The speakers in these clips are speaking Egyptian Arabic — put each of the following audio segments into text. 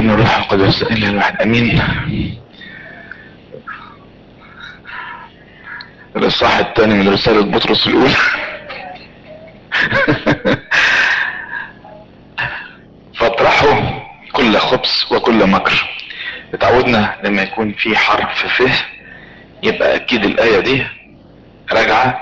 والابن والروح القدس الا الواحد امين الاصحاح الثاني من رسالة بطرس الاولى فاطرحوا كل خبز وكل مكر اتعودنا لما يكون في حرف فه يبقى اكيد الاية دي راجعة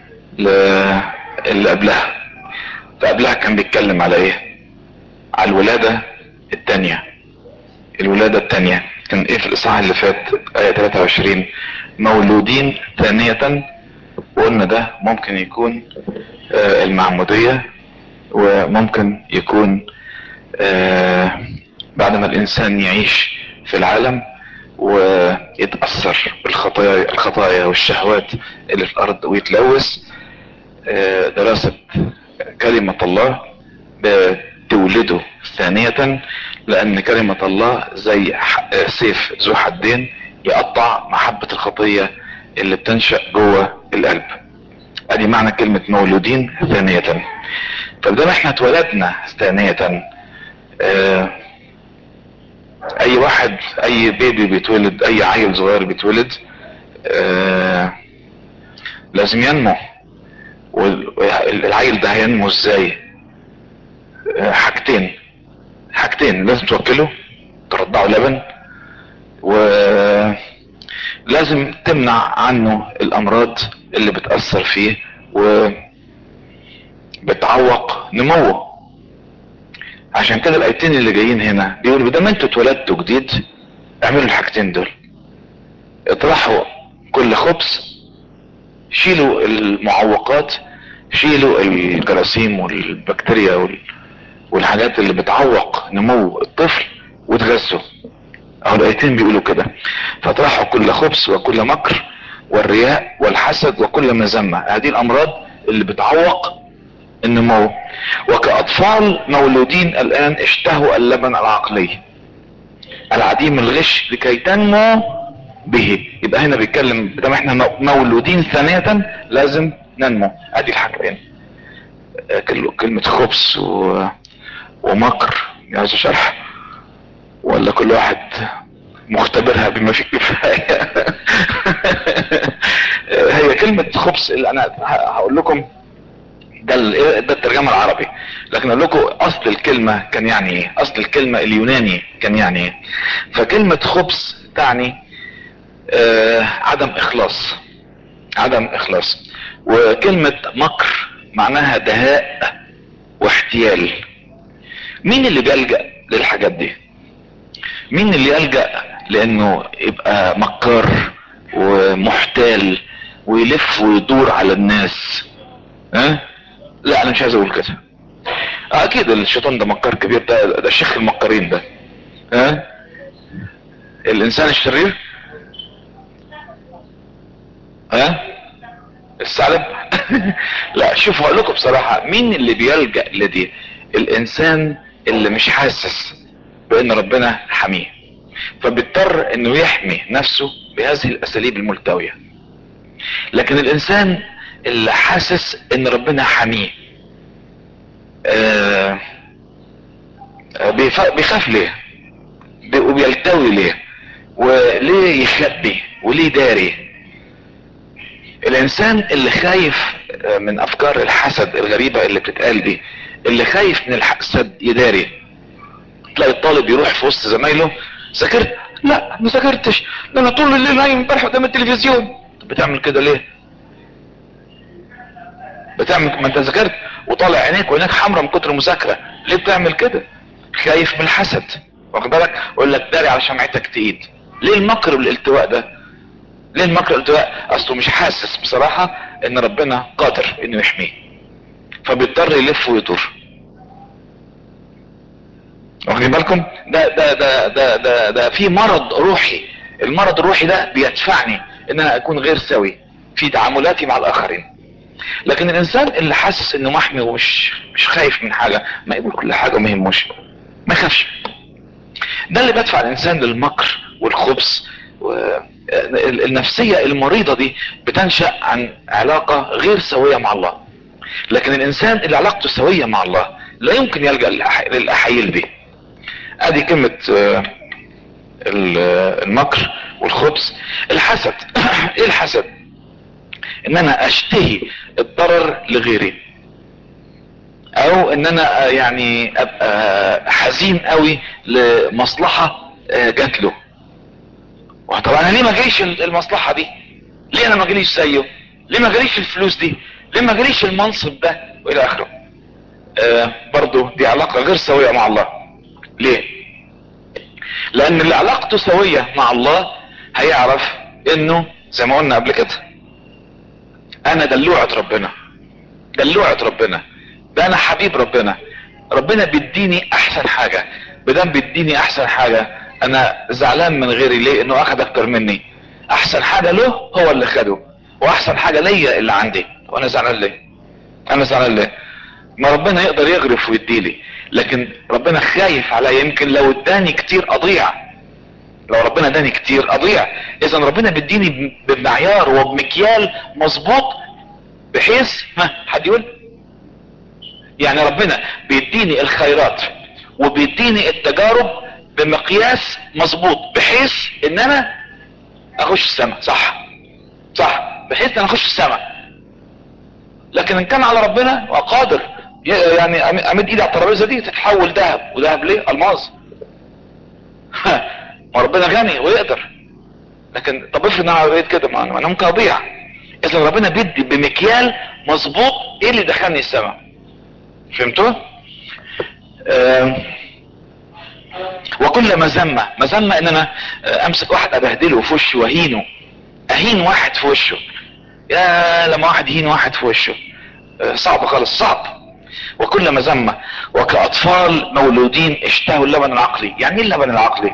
اللي قبلها فقبلها كان بيتكلم على ايه على الولادة التانية الولادة التانية كان ايه في الاصحاح اللي فات اية 23 مولودين ثانية وقلنا ده ممكن يكون آه المعمودية وممكن يكون آه بعد ما الانسان يعيش في العالم ويتأثر بالخطايا الخطايا والشهوات اللي في الارض ويتلوث آه دراسة كلمة الله بتولده ثانية لان كلمة الله زي سيف ذو حدين يقطع محبة الخطية اللي بتنشأ جوه القلب ادي معنى كلمة مولودين ثانية فبدل احنا اتولدنا ثانية اه اي واحد اي بيبي بيتولد اي عيل صغير بيتولد اه لازم ينمو والعيل ده هينمو ازاي اه حاجتين حاجتين لازم توكله ترضعه لبن ولازم تمنع عنه الامراض اللي بتأثر فيه و بتعوق نموه عشان كده الايتين اللي جايين هنا بيقولوا بدل ما انتوا اتولدتوا جديد اعملوا الحاجتين دول اطرحوا كل خبز شيلوا المعوقات شيلوا الجراثيم والبكتيريا وال... والحاجات اللي بتعوق نمو الطفل وتغذوا اهو الايتين بيقولوا كده فاطرحوا كل خبز وكل مكر والرياء والحسد وكل مذمة هذه الامراض اللي بتعوق النمو وكأطفال مولودين الآن اشتهوا اللبن العقلي العديم الغش لكي تنمو به يبقى هنا بيتكلم بدل احنا مولودين ثانية لازم ننمو ادي الحاجتين كلمة خبز و... ومكر عايز شرح ولا كل واحد مختبرها بما فيه كفاية هي كلمة خبز اللي انا هقول لكم ده ده الترجمة العربي لكن اقول لكم اصل الكلمة كان يعني ايه اصل الكلمة اليوناني كان يعني ايه فكلمة خبز تعني آه عدم اخلاص عدم اخلاص وكلمة مكر معناها دهاء واحتيال مين اللي بيلجأ للحاجات دي مين اللي يلجأ لانه يبقى مكار ومحتال ويلف ويدور على الناس ها أه؟ لا انا مش عايز اقول كده اكيد الشيطان ده مكار كبير ده ده شيخ المكارين ده ها أه؟ الانسان الشرير ها أه؟ الثعلب لا شوفوا هقول لكم بصراحه مين اللي بيلجأ لدي الانسان اللي مش حاسس بان ربنا حميه فبيضطر انه يحمي نفسه بهذه الاساليب الملتويه لكن الانسان اللي حاسس ان ربنا حميه آه بيخاف ليه وبيلتوي ليه وليه يخبي وليه داري الانسان اللي خايف من افكار الحسد الغريبة اللي بتتقال دي اللي خايف من الحسد يداري تلاقي الطالب يروح في وسط زمايله ذاكرت لا ما ذاكرتش ده انا طول الليل نايم امبارح قدام التلفزيون بتعمل كده ليه بتعمل ما انت ذاكرت وطالع عينيك وعينيك حمرا من كتر المذاكره ليه بتعمل كده خايف من الحسد واخد بالك اقول لك داري على شمعتك تقيد ليه المكر والالتواء ده ليه المكر والالتواء اصله مش حاسس بصراحه ان ربنا قادر انه يحميه فبيضطر يلف ويدور واخدين بالكم ده ده ده ده ده, ده في مرض روحي المرض الروحي ده بيدفعني ان انا اكون غير سوي في تعاملاتي مع الاخرين لكن الانسان اللي حاسس انه محمي ومش مش خايف من حاجة ما يقول كل حاجة وما يهموش ما يخافش ده اللي بدفع الانسان للمكر والخبث النفسية المريضة دي بتنشأ عن علاقة غير سوية مع الله لكن الانسان اللي علاقته سوية مع الله لا يمكن يلجأ للاحايل دي ادي كلمة آه، المكر والخبز الحسد ايه الحسد ان انا اشتهي الضرر لغيري او ان انا يعني ابقى حزين قوي لمصلحة جات له وطبعا انا ليه ما جريش المصلحة دي ليه انا ما جريش زيه ليه ما جريش الفلوس دي ليه ما جريش المنصب ده والى اخره آه برضو دي علاقة غير سوية مع الله ليه لان اللي علاقته سوية مع الله هيعرف انه زي ما قلنا قبل كده انا دلوعة ربنا دلوعة ربنا ده انا حبيب ربنا ربنا بيديني احسن حاجة بدم بيديني احسن حاجة انا زعلان من غيري ليه انه اخد اكتر مني احسن حاجة له هو اللي خده واحسن حاجة ليا اللي عندي وانا زعلان ليه انا زعلان ليه ما ربنا يقدر يغرف ويديلي لكن ربنا خايف عليا يمكن لو اداني كتير اضيع لو ربنا اداني كتير اضيع اذا ربنا بيديني بمعيار وبمكيال مظبوط بحيث ها حد يقول يعني ربنا بيديني الخيرات وبيديني التجارب بمقياس مظبوط بحيث ان انا اخش السماء صح صح بحيث ان انا اخش السماء لكن ان كان على ربنا وقادر يعني امد ايدي على الترابيزه دي تتحول ذهب وذهب ليه الماظ ما ربنا غني ويقدر لكن طب افرض انا بقيت كده ما انا ممكن اضيع اذا ربنا بيدي بمكيال مظبوط ايه اللي دخلني السماء فهمتوا آه وكل مذمة مذمة ان انا امسك واحد ابهدله في وشه واهينه اهين واحد في وشه يا لما واحد يهين واحد في وشه آه صعب خالص صعب وكل مذمة وكأطفال مولودين اشتهوا اللبن العقلي يعني ايه اللبن العقلي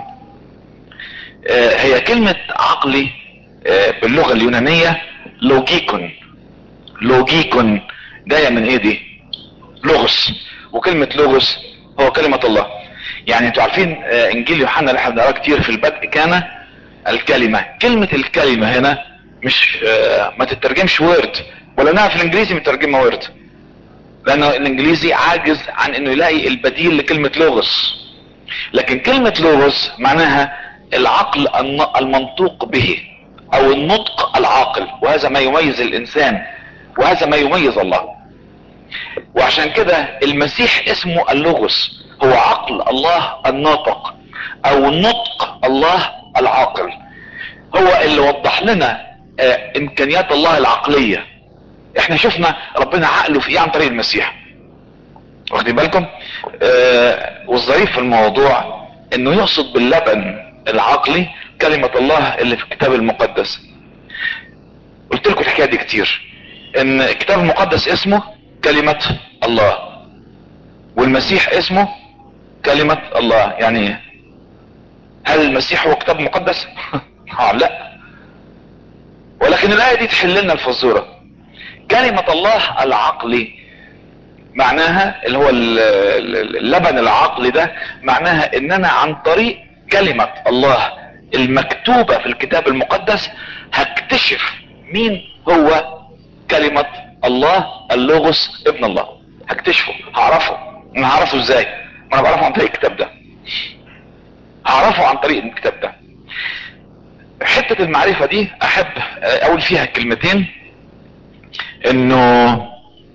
آه هي كلمة عقلي آه باللغة اليونانية لوجيكون لوجيكون جاية من ايه دي لغز وكلمة لغز هو كلمة الله يعني انتوا عارفين آه انجيل يوحنا اللي احنا بنقراه كتير في البدء كان الكلمة كلمة الكلمة هنا مش ما تترجمش وورد ولا انها في الانجليزي مترجمة وورد لان الانجليزي عاجز عن انه يلاقي البديل لكلمة لغز لكن كلمة لغز معناها العقل المنطوق به او النطق العاقل وهذا ما يميز الانسان وهذا ما يميز الله وعشان كده المسيح اسمه اللغز هو عقل الله الناطق او نطق الله العاقل هو اللي وضح لنا اه امكانيات الله العقلية احنا شفنا ربنا عقله في ايه عن طريق المسيح واخدين بالكم اه والظريف في الموضوع انه يقصد باللبن العقلي كلمة الله اللي في الكتاب المقدس قلت لكم الحكاية دي كتير ان الكتاب المقدس اسمه كلمة الله والمسيح اسمه كلمة الله يعني ايه هل المسيح هو كتاب مقدس اه لا ولكن الآية دي تحل لنا الفزورة كلمة الله العقلي معناها اللي هو اللبن العقلي ده معناها ان انا عن طريق كلمة الله المكتوبة في الكتاب المقدس هكتشف مين هو كلمة الله اللغز ابن الله هكتشفه هعرفه انا هعرفه ازاي ما انا بعرفه عن طريق الكتاب ده هعرفه عن طريق الكتاب ده حتة المعرفة دي احب اقول فيها كلمتين انه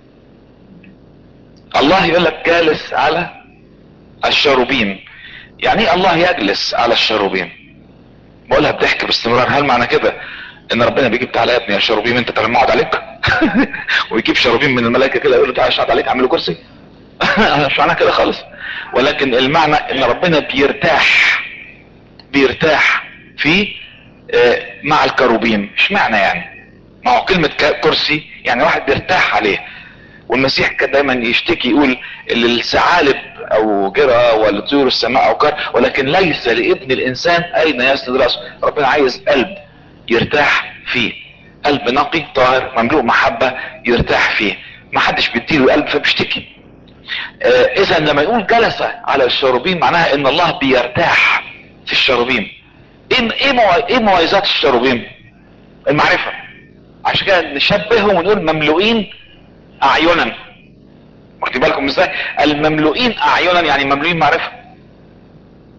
الله يقول لك جالس على الشروبين يعني ايه الله يجلس على الشروبين بقولها بضحك باستمرار هل معنى كده ان ربنا بيجيب تعالى يا ابني يا شروبين انت تعالى اقعد عليك ويجيب شروبين من الملائكه كده يقول له تعالى اقعد عليك اعمل له كرسي مش معنى كده خالص ولكن المعنى ان ربنا بيرتاح بيرتاح في آه مع الكروبين مش معنى يعني ما هو كلمة كرسي يعني واحد بيرتاح عليه والمسيح كان دايما يشتكي يقول للثعالب او جرى ولا طيور السماء او كر ولكن ليس لابن الانسان اين يسند راسه ربنا عايز قلب يرتاح فيه قلب نقي طاهر مملوء محبة يرتاح فيه ما حدش بيديله قلب فبيشتكي آه اذا لما يقول جلس على الشروبين معناها ان الله بيرتاح في الشروبين ايه ايه ايه مميزات الشروبين المعرفة عشان كده نشبههم ونقول مملوئين اعينا واخدين بالكم ازاي المملوئين اعينا يعني مملوئين معرفة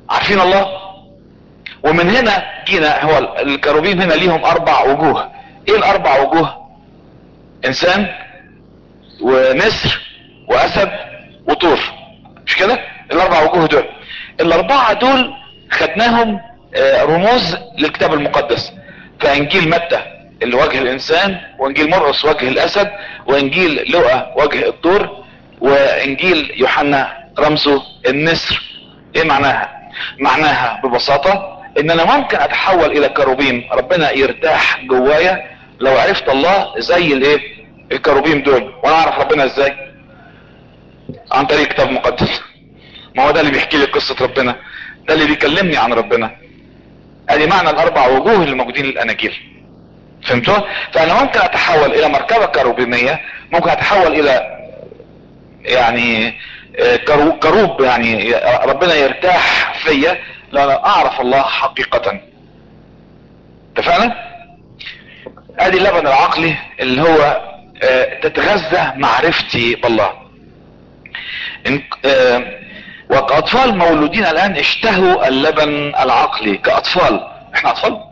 عارفين الله ومن هنا جينا هو الكروبيم هنا ليهم اربع وجوه ايه الاربع وجوه انسان ونسر واسد وطور مش كده الاربع وجوه دول الاربعة دول خدناهم رموز للكتاب المقدس فانجيل متى اللي وجه الانسان وانجيل مرقس وجه الاسد وانجيل لوقا وجه الطور وانجيل يوحنا رمزه النسر ايه معناها معناها ببساطة ان انا ممكن اتحول الى كروبيم ربنا يرتاح جوايا لو عرفت الله زي الايه الكروبيم دول وانا اعرف ربنا ازاي عن طريق كتاب مقدس ما هو ده اللي بيحكي لي قصة ربنا ده اللي بيكلمني عن ربنا ادي معنى الاربع وجوه اللي موجودين للاناجيل فهمتوا فانا ممكن اتحول الى مركبة كروبيمية ممكن اتحول الى يعني كروب, كروب يعني ربنا يرتاح فيا لو انا اعرف الله حقيقة اتفقنا ادي اللبن العقلي اللي هو تتغذى معرفتي بالله إن وكأطفال مولودين الآن اشتهوا اللبن العقلي كأطفال احنا أطفال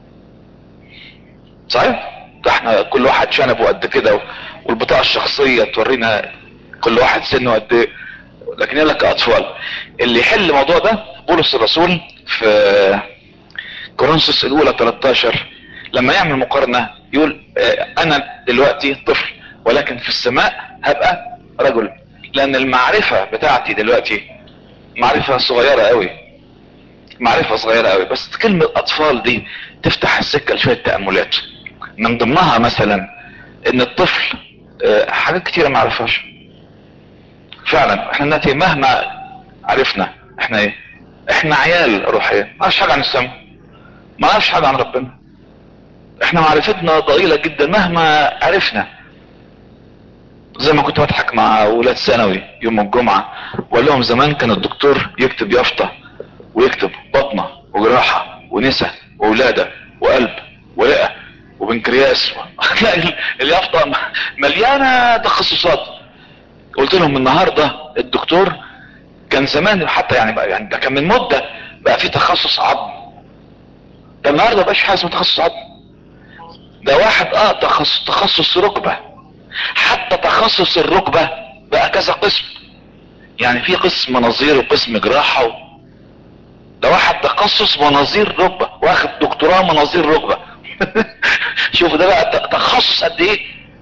صحيح ده احنا كل واحد شنبه قد كده والبطاقة الشخصية تورينا كل واحد سنه قد ايه لكن يقول لك كأطفال اللي يحل الموضوع ده بولس الرسول في كورنثوس الأولى 13 لما يعمل مقارنة يقول اه أنا دلوقتي طفل ولكن في السماء هبقى رجل لأن المعرفة بتاعتي دلوقتي معرفة صغيرة قوي معرفة صغيرة قوي بس كلمة اطفال دي تفتح السكة لشوية تأملات من ضمنها مثلا ان الطفل اه حاجات كتيرة ما عرفهاش فعلا احنا ناتي مهما عرفنا احنا ايه احنا عيال روحية ما نعرفش حاجة عن السماء ما نعرفش حاجة عن ربنا احنا معرفتنا ضئيلة جدا مهما عرفنا زي ما كنت بضحك مع ولاد ثانوي يوم الجمعة وقال لهم زمان كان الدكتور يكتب يافطة ويكتب بطنة وجراحة ونسا وولادة وقلب ورئة وبنكرياس تلاقي اليافطة مليانة تخصصات قلت لهم النهاردة الدكتور كان زمان حتى يعني بقى يعني ده كان من مدة بقى في تخصص عظم ده النهاردة بقاش حاجة اسمها تخصص عظم ده واحد اه تخصص تخصص ركبه حتى تخصص الركبة بقى كذا قسم يعني في قسم مناظير وقسم جراحة و... ده واحد تخصص مناظير ركبة واخد دكتوراه مناظير ركبة شوف ده بقى تخصص قد ايه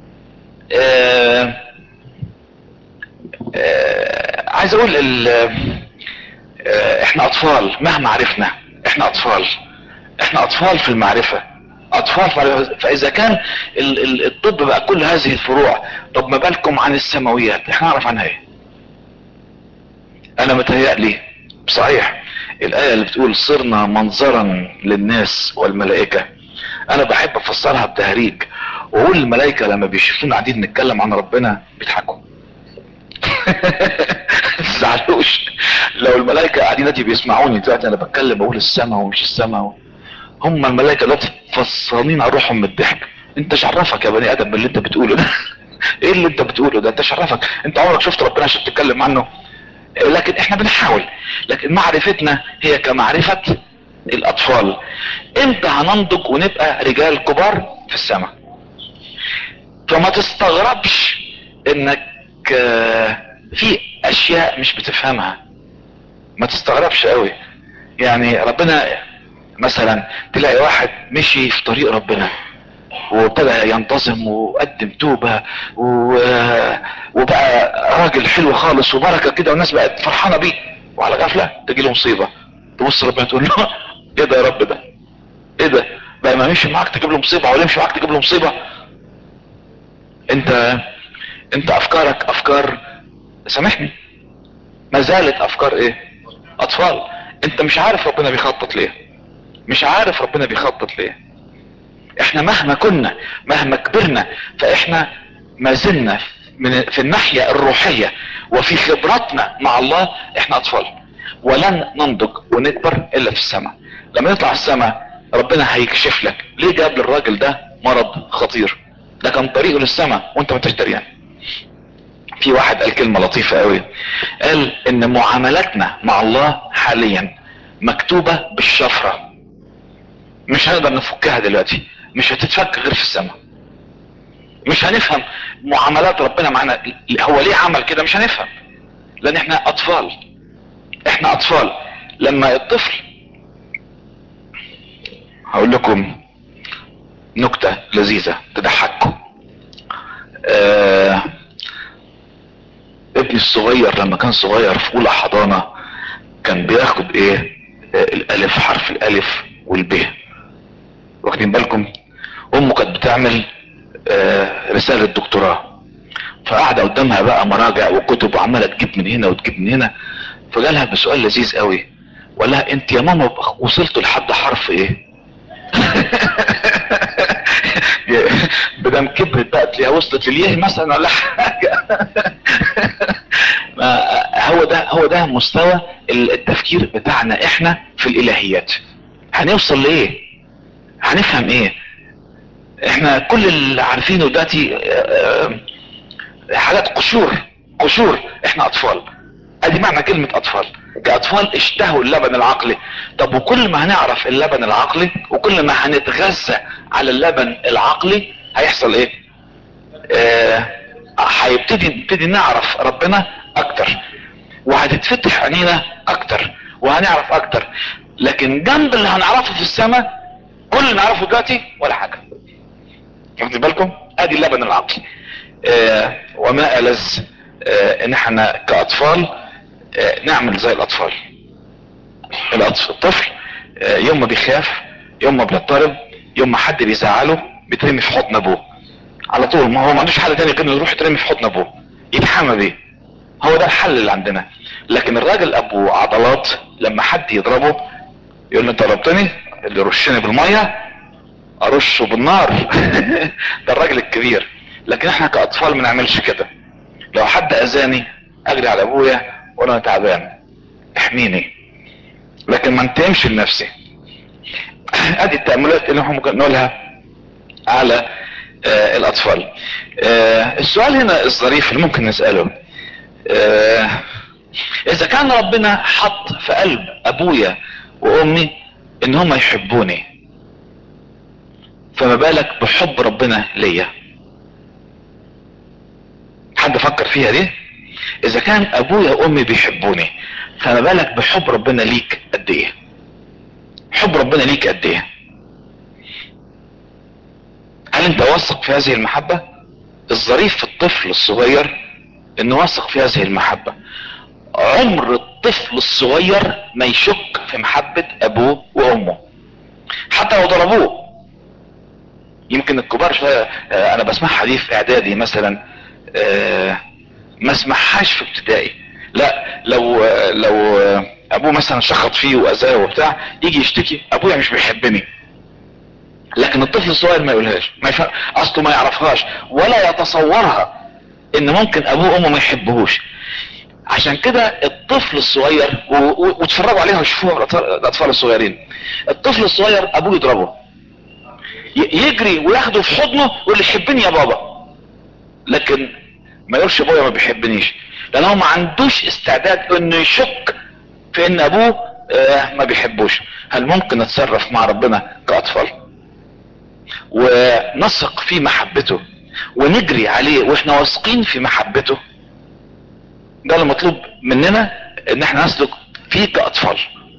آه آه عايز اقول ال... آه احنا اطفال مهما عرفنا احنا اطفال احنا اطفال في المعرفة اطفال فاذا كان الطب بقى كل هذه الفروع طب ما بالكم عن السماويات احنا نعرف عنها ايه انا متهيألي صحيح الاية اللي بتقول صرنا منظرا للناس والملائكة انا بحب افسرها بتهريج واقول الملائكة لما بيشوفونا قاعدين نتكلم عن ربنا بيضحكوا تزعلوش لو الملائكة قاعدين دلوقتي بيسمعوني دلوقتي انا بتكلم بقول السماء ومش السماء هم الملائكة دلوقتي فصلانين على روحهم من الضحك انت شرفك يا بني ادم باللي انت بتقوله ده ايه اللي انت بتقوله ده انت شرفك انت عمرك شفت ربنا عشان تتكلم عنه لكن احنا بنحاول لكن معرفتنا هي كمعرفة الاطفال امتى هننضج ونبقى رجال كبار في السماء فما تستغربش انك في اشياء مش بتفهمها ما تستغربش قوي يعني ربنا مثلا تلاقي واحد مشي في طريق ربنا وابتدى ينتظم وقدم توبة و... وبقى راجل حلو خالص وبركة كده والناس بقت فرحانة بيه وعلى غفلة تجي له مصيبة تبص ربنا تقول له ايه ده يا رب ده ايه ده بقى ما يمشي معاك تجيب له مصيبة ولا يمشي معاك تجيب له مصيبة انت انت افكارك افكار سامحني ما زالت افكار ايه اطفال انت مش عارف ربنا بيخطط ليه مش عارف ربنا بيخطط ليه احنا مهما كنا مهما كبرنا فاحنا ما زلنا من في الناحية الروحية وفي خبراتنا مع الله احنا اطفال ولن ننضج ونكبر الا في السماء لما نطلع السماء ربنا هيكشف لك ليه جاب للراجل ده مرض خطير ده كان طريقه للسماء وانت ما دريان في واحد قال كلمة لطيفة قوي قال ان معاملتنا مع الله حاليا مكتوبة بالشفرة مش هنقدر نفكها دلوقتي مش هتتفك غير في السماء مش هنفهم معاملات ربنا معانا هو ليه عمل كده مش هنفهم لان احنا اطفال احنا اطفال لما الطفل هقول لكم نكتة لذيذة تضحككم آه ابني الصغير لما كان صغير في اولى حضانة كان بياخد ايه آه الالف حرف الالف والب واخدين بالكم امه كانت بتعمل آه رسالة دكتوراه فقاعدة قدامها بقى مراجع وكتب وعمالة تجيب من هنا وتجيب من هنا فجالها بسؤال لذيذ قوي وقال لها انت يا ماما وصلتوا لحد حرف ايه بدم كبرت بقى تلاقيها وصلت لليه مثلا ولا حاجه هو ده هو ده مستوى التفكير بتاعنا احنا في الالهيات هنوصل لايه هنفهم ايه احنا كل اللي عارفينه دلوقتي حاجات قشور قشور احنا اطفال ادي معنى كلمة اطفال كاطفال اشتهوا اللبن العقلي طب وكل ما هنعرف اللبن العقلي وكل ما هنتغذى على اللبن العقلي هيحصل ايه آه هيبتدي نبتدي نعرف ربنا اكتر وهتتفتح عينينا اكتر وهنعرف اكتر لكن جنب اللي هنعرفه في السماء كل اللي نعرفه دلوقتي ولا حاجه واخدين بالكم ادي اللبن العقلي آه وما ألذ آه ان احنا كاطفال آه نعمل زي الاطفال الطفل آه يوم ما بيخاف يوم ما بيضطرب يوم ما حد بيزعله بيترمي في حضن ابوه على طول ما هو ما عندوش حل تاني غير انه يروح يترمي في حضن ابوه يتحمى بيه هو ده الحل اللي عندنا لكن الراجل ابو عضلات لما حد يضربه يقول له انت ضربتني اللي يرشني بالميه ارشه بالنار ده الراجل الكبير لكن احنا كاطفال ما نعملش كده لو حد اذاني اجري على ابويا وانا تعبان احميني لكن ما انتهمش لنفسي ادي التأملات اللي احنا ممكن نقولها على آه الاطفال آه السؤال هنا الظريف اللي ممكن نسأله آه اذا كان ربنا حط في قلب ابويا وامي ان هم يحبوني فما بالك بحب ربنا ليا حد فكر فيها دي اذا كان ابويا وامي بيحبوني فما بالك بحب ربنا ليك قد ايه حب ربنا ليك قد ايه هل انت واثق في هذه المحبة الظريف في الطفل الصغير انه واثق في هذه المحبة عمر الطفل الصغير ما يشك في محبة ابوه وامه حتى لو ضربوه يمكن الكبار شوية اه انا بسمعها دي في اعدادي مثلا اه ما اسمعهاش في ابتدائي لا لو لو ابوه مثلا شخط فيه واذاه وبتاع يجي يشتكي ابويا مش بيحبني لكن الطفل الصغير ما يقولهاش ما يفهم اصله ما يعرفهاش ولا يتصورها ان ممكن ابوه وامه ما يحبهوش عشان كده الطفل الصغير وتفرجوا عليها وشوفوها الاطفال الصغيرين الطفل الصغير ابوه يضربه يجري وياخده في حضنه ويقول يحبني يا بابا لكن ما يقولش ابويا ما بيحبنيش لان هو ما عندوش استعداد انه يشك في ان ابوه آه ما بيحبوش هل ممكن نتصرف مع ربنا كاطفال ونثق في محبته ونجري عليه واحنا واثقين في محبته ده اللي مطلوب مننا ان احنا نسلك فيه كاطفال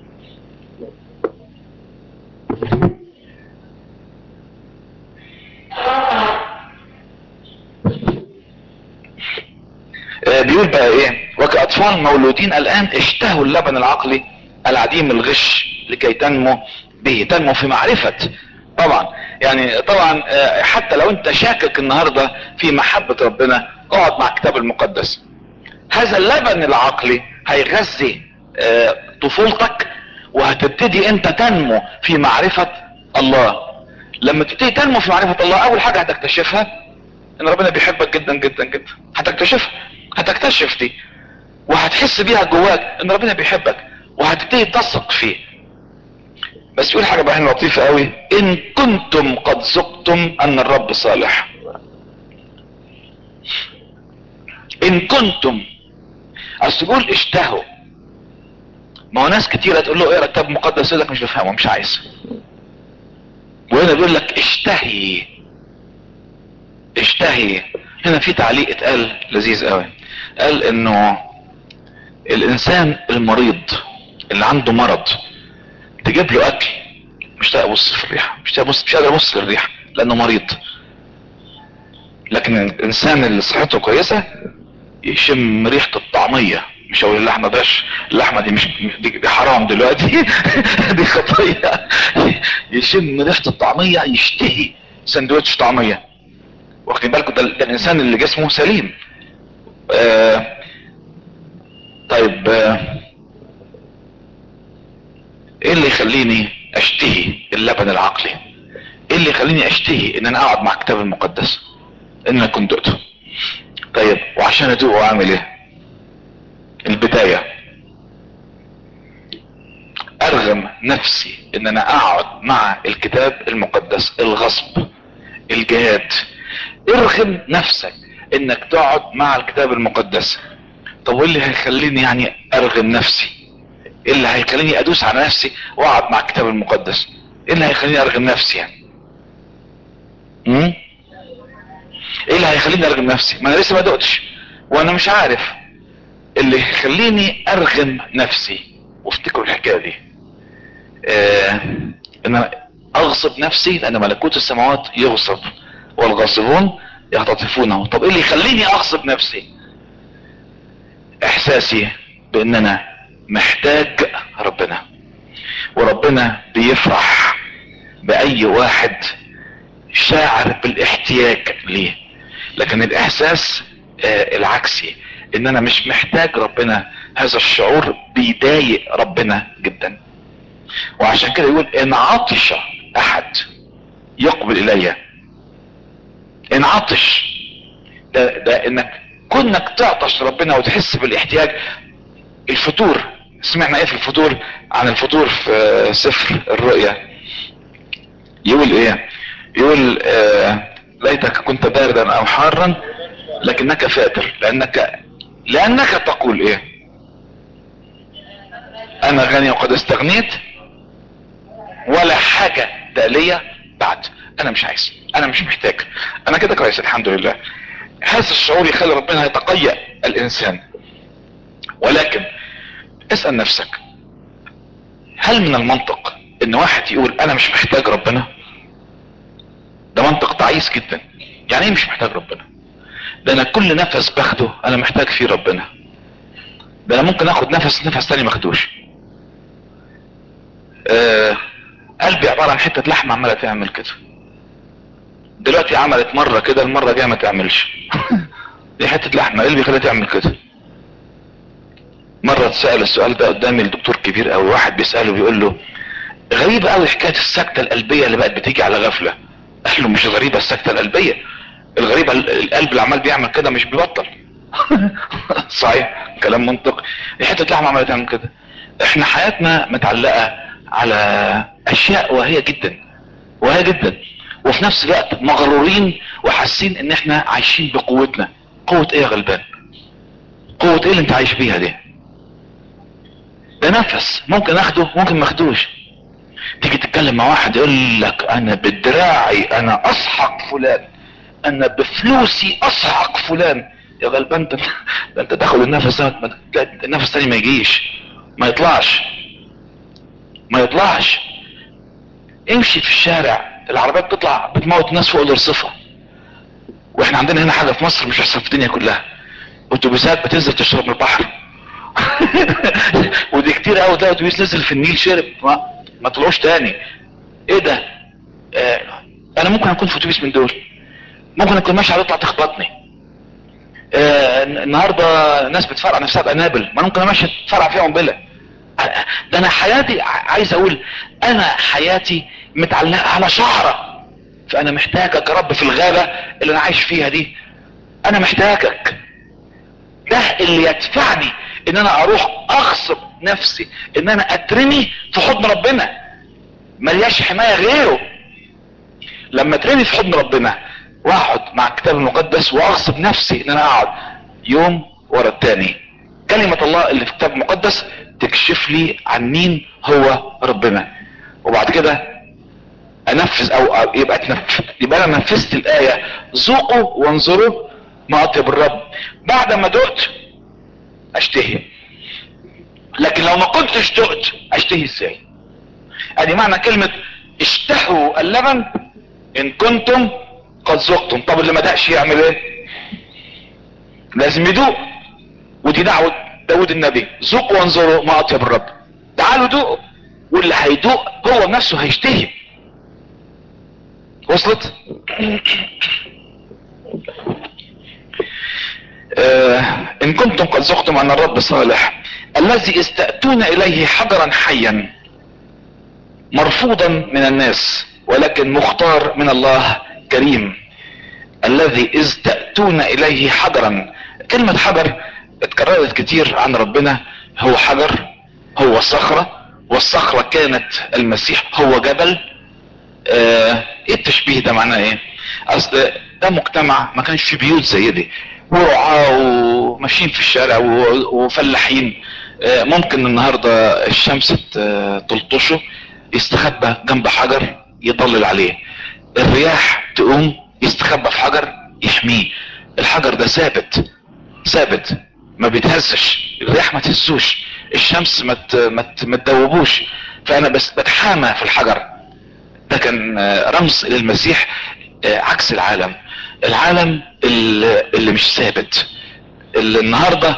بيقول بقى ايه وكاطفال مولودين الان اشتهوا اللبن العقلي العديم الغش لكي تنمو به تنمو في معرفة طبعا يعني طبعا حتى لو انت شاكك النهاردة في محبة ربنا اقعد مع الكتاب المقدس هذا اللبن العقلي هيغذي طفولتك وهتبتدي انت تنمو في معرفة الله لما تبتدي تنمو في معرفة الله اول حاجة هتكتشفها ان ربنا بيحبك جدا جدا جدا هتكتشفها هتكتشف دي وهتحس بيها جواك ان ربنا بيحبك وهتبتدي تثق فيه بس يقول حاجة بقى لطيفة قوي ان كنتم قد ذقتم ان الرب صالح ان كنتم اصل تقول اشتهوا ما هو ناس كتيرة تقول له اقرا كتاب مقدس يقول لك مش بفهمه مش عايز وهنا بيقول لك اشتهي اشتهي هنا في تعليق اتقال لذيذ قوي قال انه الانسان المريض اللي عنده مرض تجيب له اكل مش قادر ابص في الريحه مش قادر ابص مش قادر ابص للريحه لانه مريض لكن الانسان اللي صحته كويسه يشم ريحه الطعميه مش هقول اللحمه باش اللحمه دي مش دي, دي حرام دلوقتي دي خطيه يشم ريحه الطعميه يشتهي سندوتش طعميه واخدين بالكم ده, ده الانسان اللي جسمه سليم آه طيب آه ايه اللي يخليني اشتهي اللبن العقلي ايه اللي يخليني اشتهي ان انا اقعد مع الكتاب المقدس ان انا كنت دقته طيب وعشان ادوقه اعمل ايه البداية ارغم نفسي ان انا اقعد مع الكتاب المقدس الغصب الجهاد ارغم نفسك انك تقعد مع الكتاب المقدس طب وايه اللي هيخليني يعني ارغم نفسي ايه اللي هيخليني ادوس على نفسي واقعد مع الكتاب المقدس ايه اللي هيخليني ارغم نفسي يعني امم ايه اللي هيخليني ارغم نفسي ما انا لسه ما دقتش وانا مش عارف اللي يخليني ارغم نفسي وافتكروا الحكايه دي آه ان انا اغصب نفسي لان ملكوت السماوات يغصب والغاصبون يختطفونه طب ايه اللي يخليني اغصب نفسي احساسي بان انا محتاج ربنا وربنا بيفرح باي واحد شاعر بالاحتياج ليه لكن الاحساس آه العكسي ان انا مش محتاج ربنا هذا الشعور بيضايق ربنا جدا وعشان كده يقول ان عطش احد يقبل الي ان عطش ده, ده انك كونك تعطش ربنا وتحس بالاحتياج الفطور سمعنا ايه في الفطور عن الفطور في سفر الرؤيا يقول ايه يقول آه ليتك كنت باردا او حارا لكنك فاتر لانك لانك تقول ايه انا غني وقد استغنيت ولا حاجة دالية بعد انا مش عايز انا مش محتاج انا كده كويس الحمد لله هذا الشعور يخلي ربنا يتقيأ الانسان ولكن اسأل نفسك هل من المنطق ان واحد يقول انا مش محتاج ربنا ده منطق تعيس جدا يعني ايه مش محتاج ربنا ده انا كل نفس باخده انا محتاج فيه ربنا ده انا ممكن اخد نفس نفس تاني ماخدوش آه قلبي عبارة عن حتة لحمة عمالة تعمل كده دلوقتي عملت مرة كده المرة دي ما تعملش دي حتة لحمة قلبي خليها تعمل كده مرة اتسأل السؤال ده قدامي الدكتور كبير قوي واحد بيسأله بيقول له غريبة قوي حكاية السكتة القلبية اللي بقت بتيجي على غفلة قال له مش غريبة السكتة القلبية الغريبة القلب اللي عمال بيعمل كده مش بيبطل صحيح كلام منطقي دي حتة لحمة عمالة تعمل كده احنا حياتنا متعلقة على اشياء واهية جدا واهية جدا وفي نفس الوقت مغرورين وحاسين ان احنا عايشين بقوتنا قوة ايه يا غلبان قوة ايه اللي انت عايش بيها دي ده نفس ممكن اخده ممكن ما اخدوش تيجي تتكلم مع واحد يقول لك انا بدراعي انا اسحق فلان انا بفلوسي اسحق فلان يا غلبان انت ده انت تاخد النفس ده النفس تاني ما يجيش ما يطلعش ما يطلعش امشي في الشارع العربيات بتطلع بتموت ناس فوق الرصفة واحنا عندنا هنا حاجة في مصر مش هيحصل في الدنيا كلها اتوبيسات بتنزل تشرب من البحر ودي كتير قوي تلاقي اتوبيس نزل في النيل شرب ما, ما طلعوش تاني ايه ده آه انا ممكن اكون في اتوبيس من دول ممكن اكون ماشي هتطلع تخبطني آه النهارده ناس بتفرقع نفسها بقنابل ما ممكن امشي تفرقع فيها قنبله ده انا حياتي عايز اقول انا حياتي متعلقه على شعره فانا محتاجك يا رب في الغابه اللي انا عايش فيها دي انا محتاجك ده اللي يدفعني ان انا اروح اغصب نفسي ان انا اترمي في حضن ربنا ملياش حمايه غيره لما اترمي في حضن ربنا واقعد مع الكتاب المقدس واغصب نفسي ان انا اقعد يوم ورا التاني كلمة الله اللي في الكتاب المقدس تكشف لي عن مين هو ربنا وبعد كده انفذ او أو يبقى تنفذ يبقى انا نفذت الايه ذوقوا وانظروا ما اطيب الرب بعد ما دقت اشتهي لكن لو ما كنتش دقت اشتهي ازاي ادي معنى كلمة اشتهوا اللبن ان كنتم قد ذقتم طب اللي ما دقش يعمل ايه لازم يدوق ودي دعوة داود النبي ذوقوا وانظروا ما اطيب الرب تعالوا دوقوا واللي هيدوق هو نفسه هيشتهي وصلت آه ان كنتم قد ذقتم ان الرب صالح الذي استأتون اليه حجرا حيا مرفوضا من الناس ولكن مختار من الله كريم الذي اذ تأتون اليه حجرا كلمة حجر اتكررت كتير عن ربنا هو حجر هو صخرة والصخرة كانت المسيح هو جبل اه ايه التشبيه ده معناه ايه اصل ده مجتمع ما كانش فيه بيوت زي دي ورعاة وماشيين في الشارع وفلاحين اه ممكن النهاردة الشمس تلطشه يستخبى جنب حجر يضلل عليه الرياح تقوم يستخبى في حجر يحميه الحجر ده ثابت ثابت ما بيتهزش الرياح ما تهزوش الشمس ما ما تدوبوش فانا بس بتحامى في الحجر ده كان رمز للمسيح عكس العالم العالم اللي مش ثابت اللي النهارده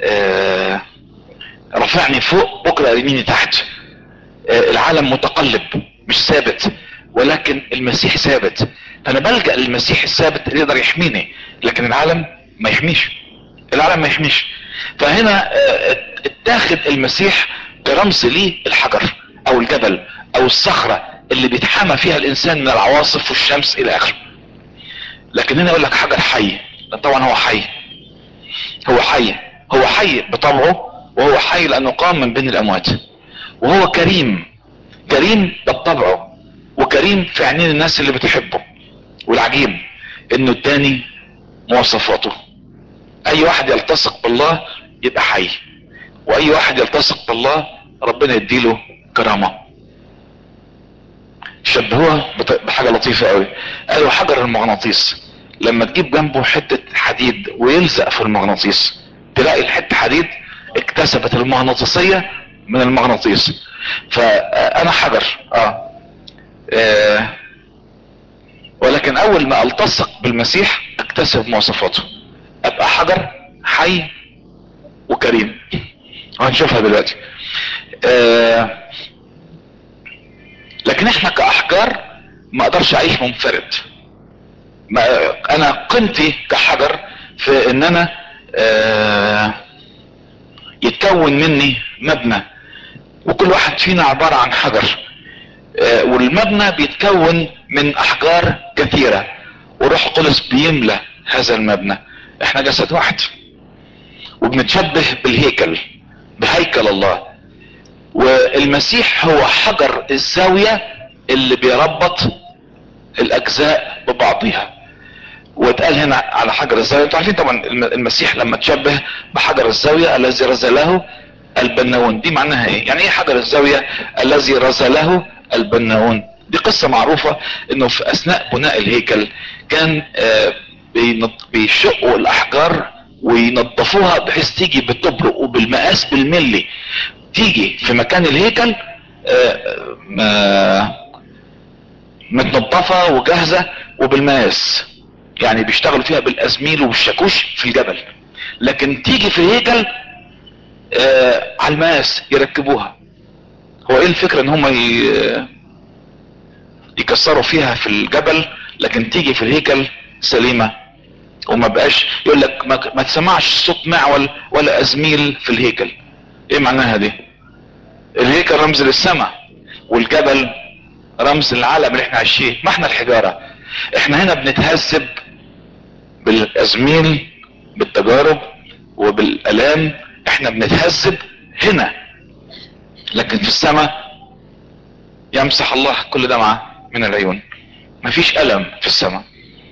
رفعني فوق بكره يرميني تحت العالم متقلب مش ثابت ولكن المسيح ثابت فانا بلجأ للمسيح الثابت اللي يقدر يحميني لكن العالم ما يحميش العالم ما يحميش فهنا اتاخد المسيح كرمز ليه الحجر او الجبل او الصخرة اللي بيتحمى فيها الانسان من العواصف والشمس الى اخره لكن هنا يقول لك حجر حي طبعا هو حي هو حي هو حي بطبعه وهو حي لانه قام من بين الاموات وهو كريم كريم بطبعه وكريم في عينين الناس اللي بتحبه والعجيب انه اداني مواصفاته اي واحد يلتصق بالله يبقى حي واي واحد يلتصق بالله ربنا يديله كرامة شبهوها بحاجة لطيفة قوي قالوا حجر المغناطيس لما تجيب جنبه حتة حديد ويلزق في المغناطيس تلاقي الحتة حديد اكتسبت المغناطيسية من المغناطيس فانا حجر اه, آه ولكن اول ما التصق بالمسيح اكتسب مواصفاته ابقى حجر حي وكريم وهنشوفها دلوقتي آه لكن احنا كاحجار ما اقدرش اعيش منفرد ما انا قيمتي كحجر في ان انا آه يتكون مني مبنى وكل واحد فينا عبارة عن حجر آه والمبنى بيتكون من احجار كثيرة وروح قدس بيملى هذا المبنى احنا جسد واحد وبنتشبه بالهيكل بهيكل الله والمسيح هو حجر الزاوية اللي بيربط الاجزاء ببعضها واتقال هنا على حجر الزاوية انتوا عارفين طبعا المسيح لما تشبه بحجر الزاوية الذي رزله البناون دي معناها ايه يعني ايه حجر الزاوية الذي رزله البناون دي قصة معروفة انه في اثناء بناء الهيكل كان آه بيشقوا الاحجار وينظفوها بحيث تيجي بالطبق وبالمقاس بالملي تيجي في مكان الهيكل آه متنظفة وجاهزة وبالمقاس يعني بيشتغلوا فيها بالازميل وبالشاكوش في الجبل لكن تيجي في الهيكل آه على المقاس يركبوها هو ايه الفكرة ان هم يكسروا فيها في الجبل لكن تيجي في الهيكل سليمة وما بقاش يقول لك ما, ما تسمعش صوت معول ولا ازميل في الهيكل ايه معناها دي الهيكل رمز للسماء والجبل رمز العالم اللي احنا عايشين ما احنا الحجارة احنا هنا بنتهذب بالازميل بالتجارب وبالالام احنا بنتهذب هنا لكن في السماء يمسح الله كل دمعة من العيون مفيش الم في السماء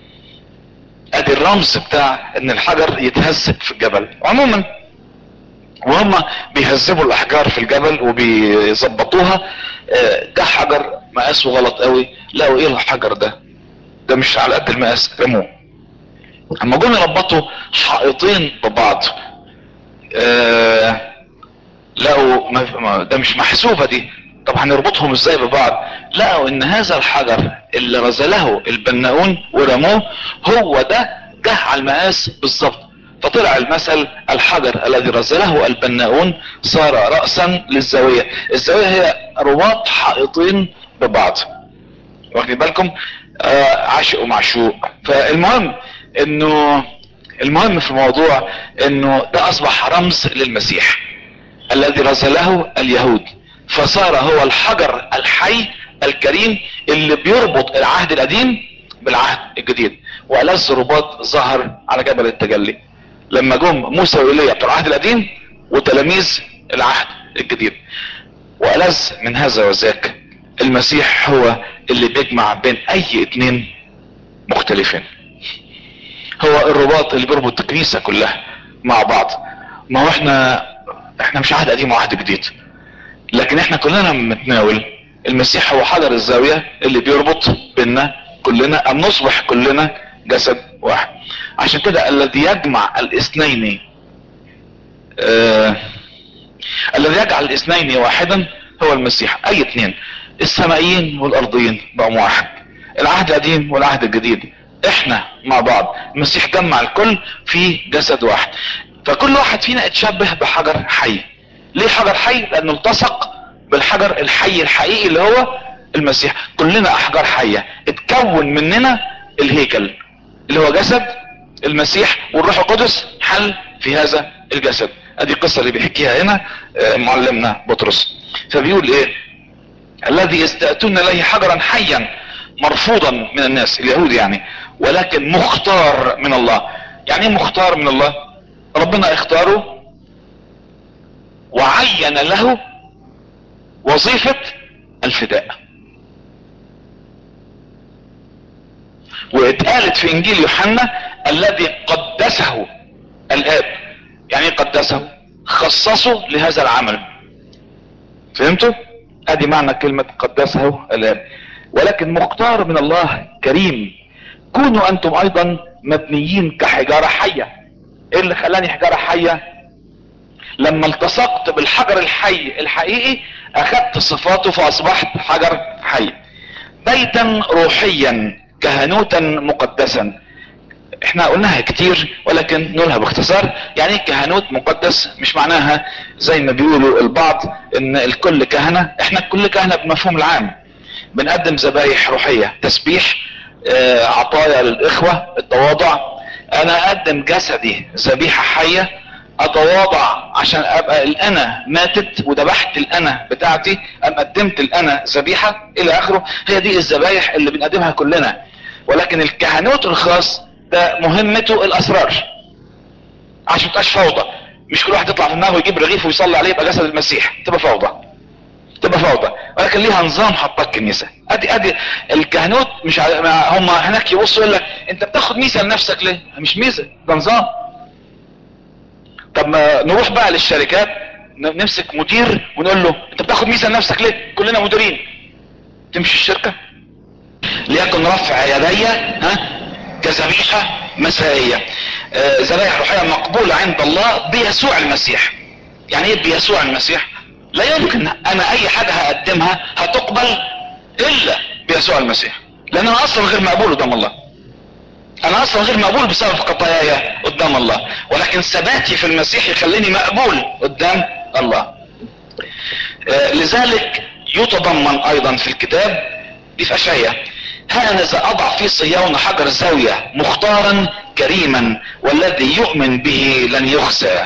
ادي الرمز بتاع ان الحجر يتهذب في الجبل عموما وهم بيهذبوا الاحجار في الجبل وبيظبطوها آه، ده حجر مقاسه غلط قوي لقوا ايه الحجر ده ده مش على قد المقاس رموه اما جم يربطوا حائطين ببعض آه لقوا ما- ده مش محسوبة دي طب هنربطهم ازاي ببعض لقوا ان هذا الحجر اللي رزله البناؤون ورموه هو ده جه على المقاس بالظبط فطلع المثل الحجر الذي رزله البناؤون صار رأسا للزاوية الزاوية هي رباط حائطين ببعض واخدين بالكم آه عاشق ومعشوق فالمهم انه المهم في الموضوع انه ده اصبح رمز للمسيح الذي رزله اليهود فصار هو الحجر الحي الكريم اللي بيربط العهد القديم بالعهد الجديد والذ رباط ظهر على جبل التجلي لما جم موسى وايليا بتوع العهد القديم وتلاميذ العهد الجديد والذ من هذا وذاك المسيح هو اللي بيجمع بين اي اتنين مختلفين هو الرباط اللي بيربط الكنيسه كلها مع بعض ما هو احنا احنا مش عهد قديم وعهد جديد لكن احنا كلنا متناول المسيح هو حجر الزاويه اللي بيربط بيننا كلنا ان نصبح كلنا جسد واحد عشان كده الذي يجمع الاثنين آه الذي يجعل الاثنين واحدا هو المسيح اي اثنين السمائيين والارضيين بقوا واحد العهد القديم والعهد الجديد احنا مع بعض المسيح جمع الكل في جسد واحد فكل واحد فينا اتشبه بحجر حي ليه حجر حي لانه التصق بالحجر الحي الحقيقي اللي هو المسيح كلنا احجار حية اتكون مننا الهيكل اللي هو جسد المسيح والروح القدس حل في هذا الجسد ادي القصة اللي بيحكيها هنا آه، معلمنا بطرس فبيقول ايه الذي يستأتون اليه حجرا حيا مرفوضا من الناس اليهود يعني ولكن مختار من الله يعني ايه مختار من الله ربنا اختاره وعين له وظيفة الفداء واتقالت في انجيل يوحنا الذي قدسه الاب يعني ايه قدسه خصصه لهذا العمل فهمتوا ادي معنى كلمة قدسه الاب ولكن مختار من الله كريم كونوا انتم ايضا مبنيين كحجارة حية ايه اللي خلاني حجارة حية لما التصقت بالحجر الحي الحقيقي اخدت صفاته فاصبحت حجر حي بيتا روحيا كهنوتا مقدسا احنا قلناها كتير ولكن نقولها باختصار يعني ايه كهنوت مقدس مش معناها زي ما بيقولوا البعض ان الكل كهنة احنا الكل كهنة بمفهوم العام بنقدم ذبايح روحية تسبيح آه، عطايا للاخوة التواضع انا اقدم جسدي ذبيحة حية اتواضع عشان ابقى الانا ماتت وذبحت الانا بتاعتي ام قدمت الانا ذبيحة الى اخره هي دي الذبايح اللي بنقدمها كلنا ولكن الكهنوت الخاص ده مهمته الاسرار عشان متبقاش فوضى مش كل واحد يطلع في دماغه ويجيب رغيف ويصلي عليه يبقى جسد المسيح تبقى فوضى تبقى فوضى ولكن ليها نظام حطها الكنيسه ادي ادي الكهنوت مش ع- ما هم هناك يبصوا يقول لك انت بتاخد ميزه لنفسك ليه؟ مش ميزه ده نظام طب ما نروح بقى للشركات ن- نمسك مدير ونقول له انت بتاخد ميزه لنفسك ليه؟ كلنا مديرين تمشي الشركه ليكن رفع يدي ها كذبيحه مسائيه آه، ذبائح روحيه مقبوله عند الله بيسوع المسيح يعني ايه بيسوع المسيح لا يمكن انا اي حاجه هقدمها هتقبل الا بيسوع المسيح لان انا اصلا غير مقبول قدام الله انا اصلا غير مقبول بسبب خطاياي قدام الله ولكن ثباتي في المسيح يخليني مقبول قدام الله آه، لذلك يتضمن ايضا في الكتاب دي في اشعياء هانذا اضع في صيون حجر زاوية مختارا كريما والذي يؤمن به لن يخزى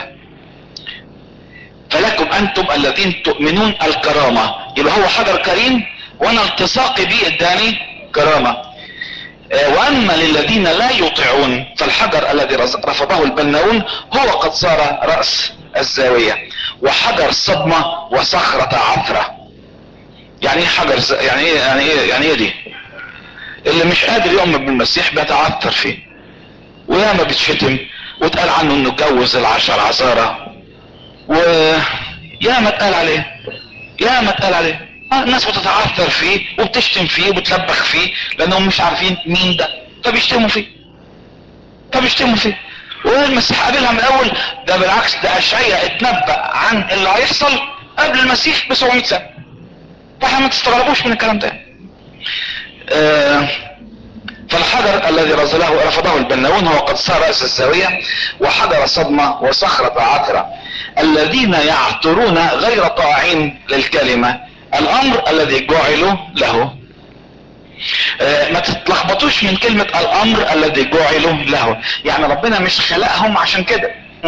فلكم انتم الذين تؤمنون الكرامة يبقى هو حجر كريم وانا التصاقي به اداني كرامة آه، واما للذين لا يطيعون فالحجر الذي رز- رفضه البناؤون هو قد صار رأس الزاوية وحجر صدمة وصخرة عثرة يعني ايه حجر ز... يعني ايه يعني ايه يعني ايه دي اللي مش قادر يؤمن بالمسيح بيتعثر فيه وياما بيتشتم واتقال عنه انه اتجوز العشر عذارى ويا ما اتقال عليه يا ما اتقال عليه آه، الناس بتتعثر فيه وبتشتم فيه وبتلبخ فيه لانهم مش عارفين مين ده فبيشتموا فيه فبيشتموا فيه والمسيح قابلها من الاول ده بالعكس ده اشعياء اتنبأ عن اللي هيحصل قبل المسيح ب 700 سنه فاحنا ما تستغربوش من الكلام ده آه فالحجر الذي رزله رفضه البناون هو قد صار رأس الزاوية وحجر صدمة وصخرة عثرة الذين يعثرون غير طاعين للكلمة الامر الذي جعلوا له آه ما تتلخبطوش من كلمة الامر الذي جعلوا له يعني ربنا مش خلقهم عشان كده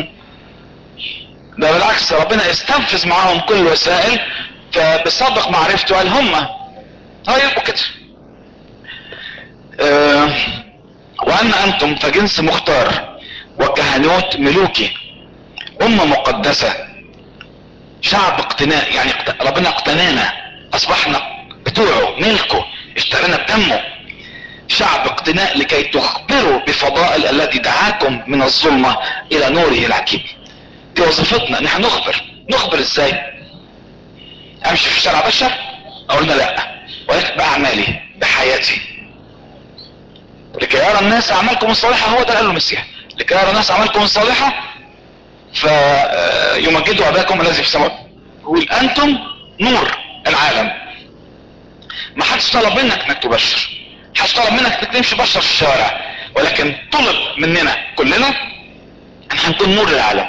ده بالعكس ربنا استنفذ معاهم كل الوسائل فبسابق معرفته قال هم هيبقوا كده آه وان انتم فجنس مختار وكهنوت ملوكي امة مقدسة شعب اقتناء يعني ربنا اقتنانا اصبحنا بتوعه ملكه اشترينا بدمه شعب اقتناء لكي تخبروا بفضائل الذي دعاكم من الظلمة الى نوره العجيب دي وظيفتنا نحن نخبر نخبر ازاي امشي في الشارع بشر اقول لا ولكن باعمالي بحياتي لكي يرى الناس اعمالكم الصالحة هو ده قال له المسيح لكي يرى الناس اعمالكم الصالحة فيمجدوا اباكم الذي في السماء يقول انتم نور العالم ما حدش طلب منك انك تبشر حدش طلب منك انك تمشي بشر في الشوارع ولكن طلب مننا كلنا ان هنكون نور العالم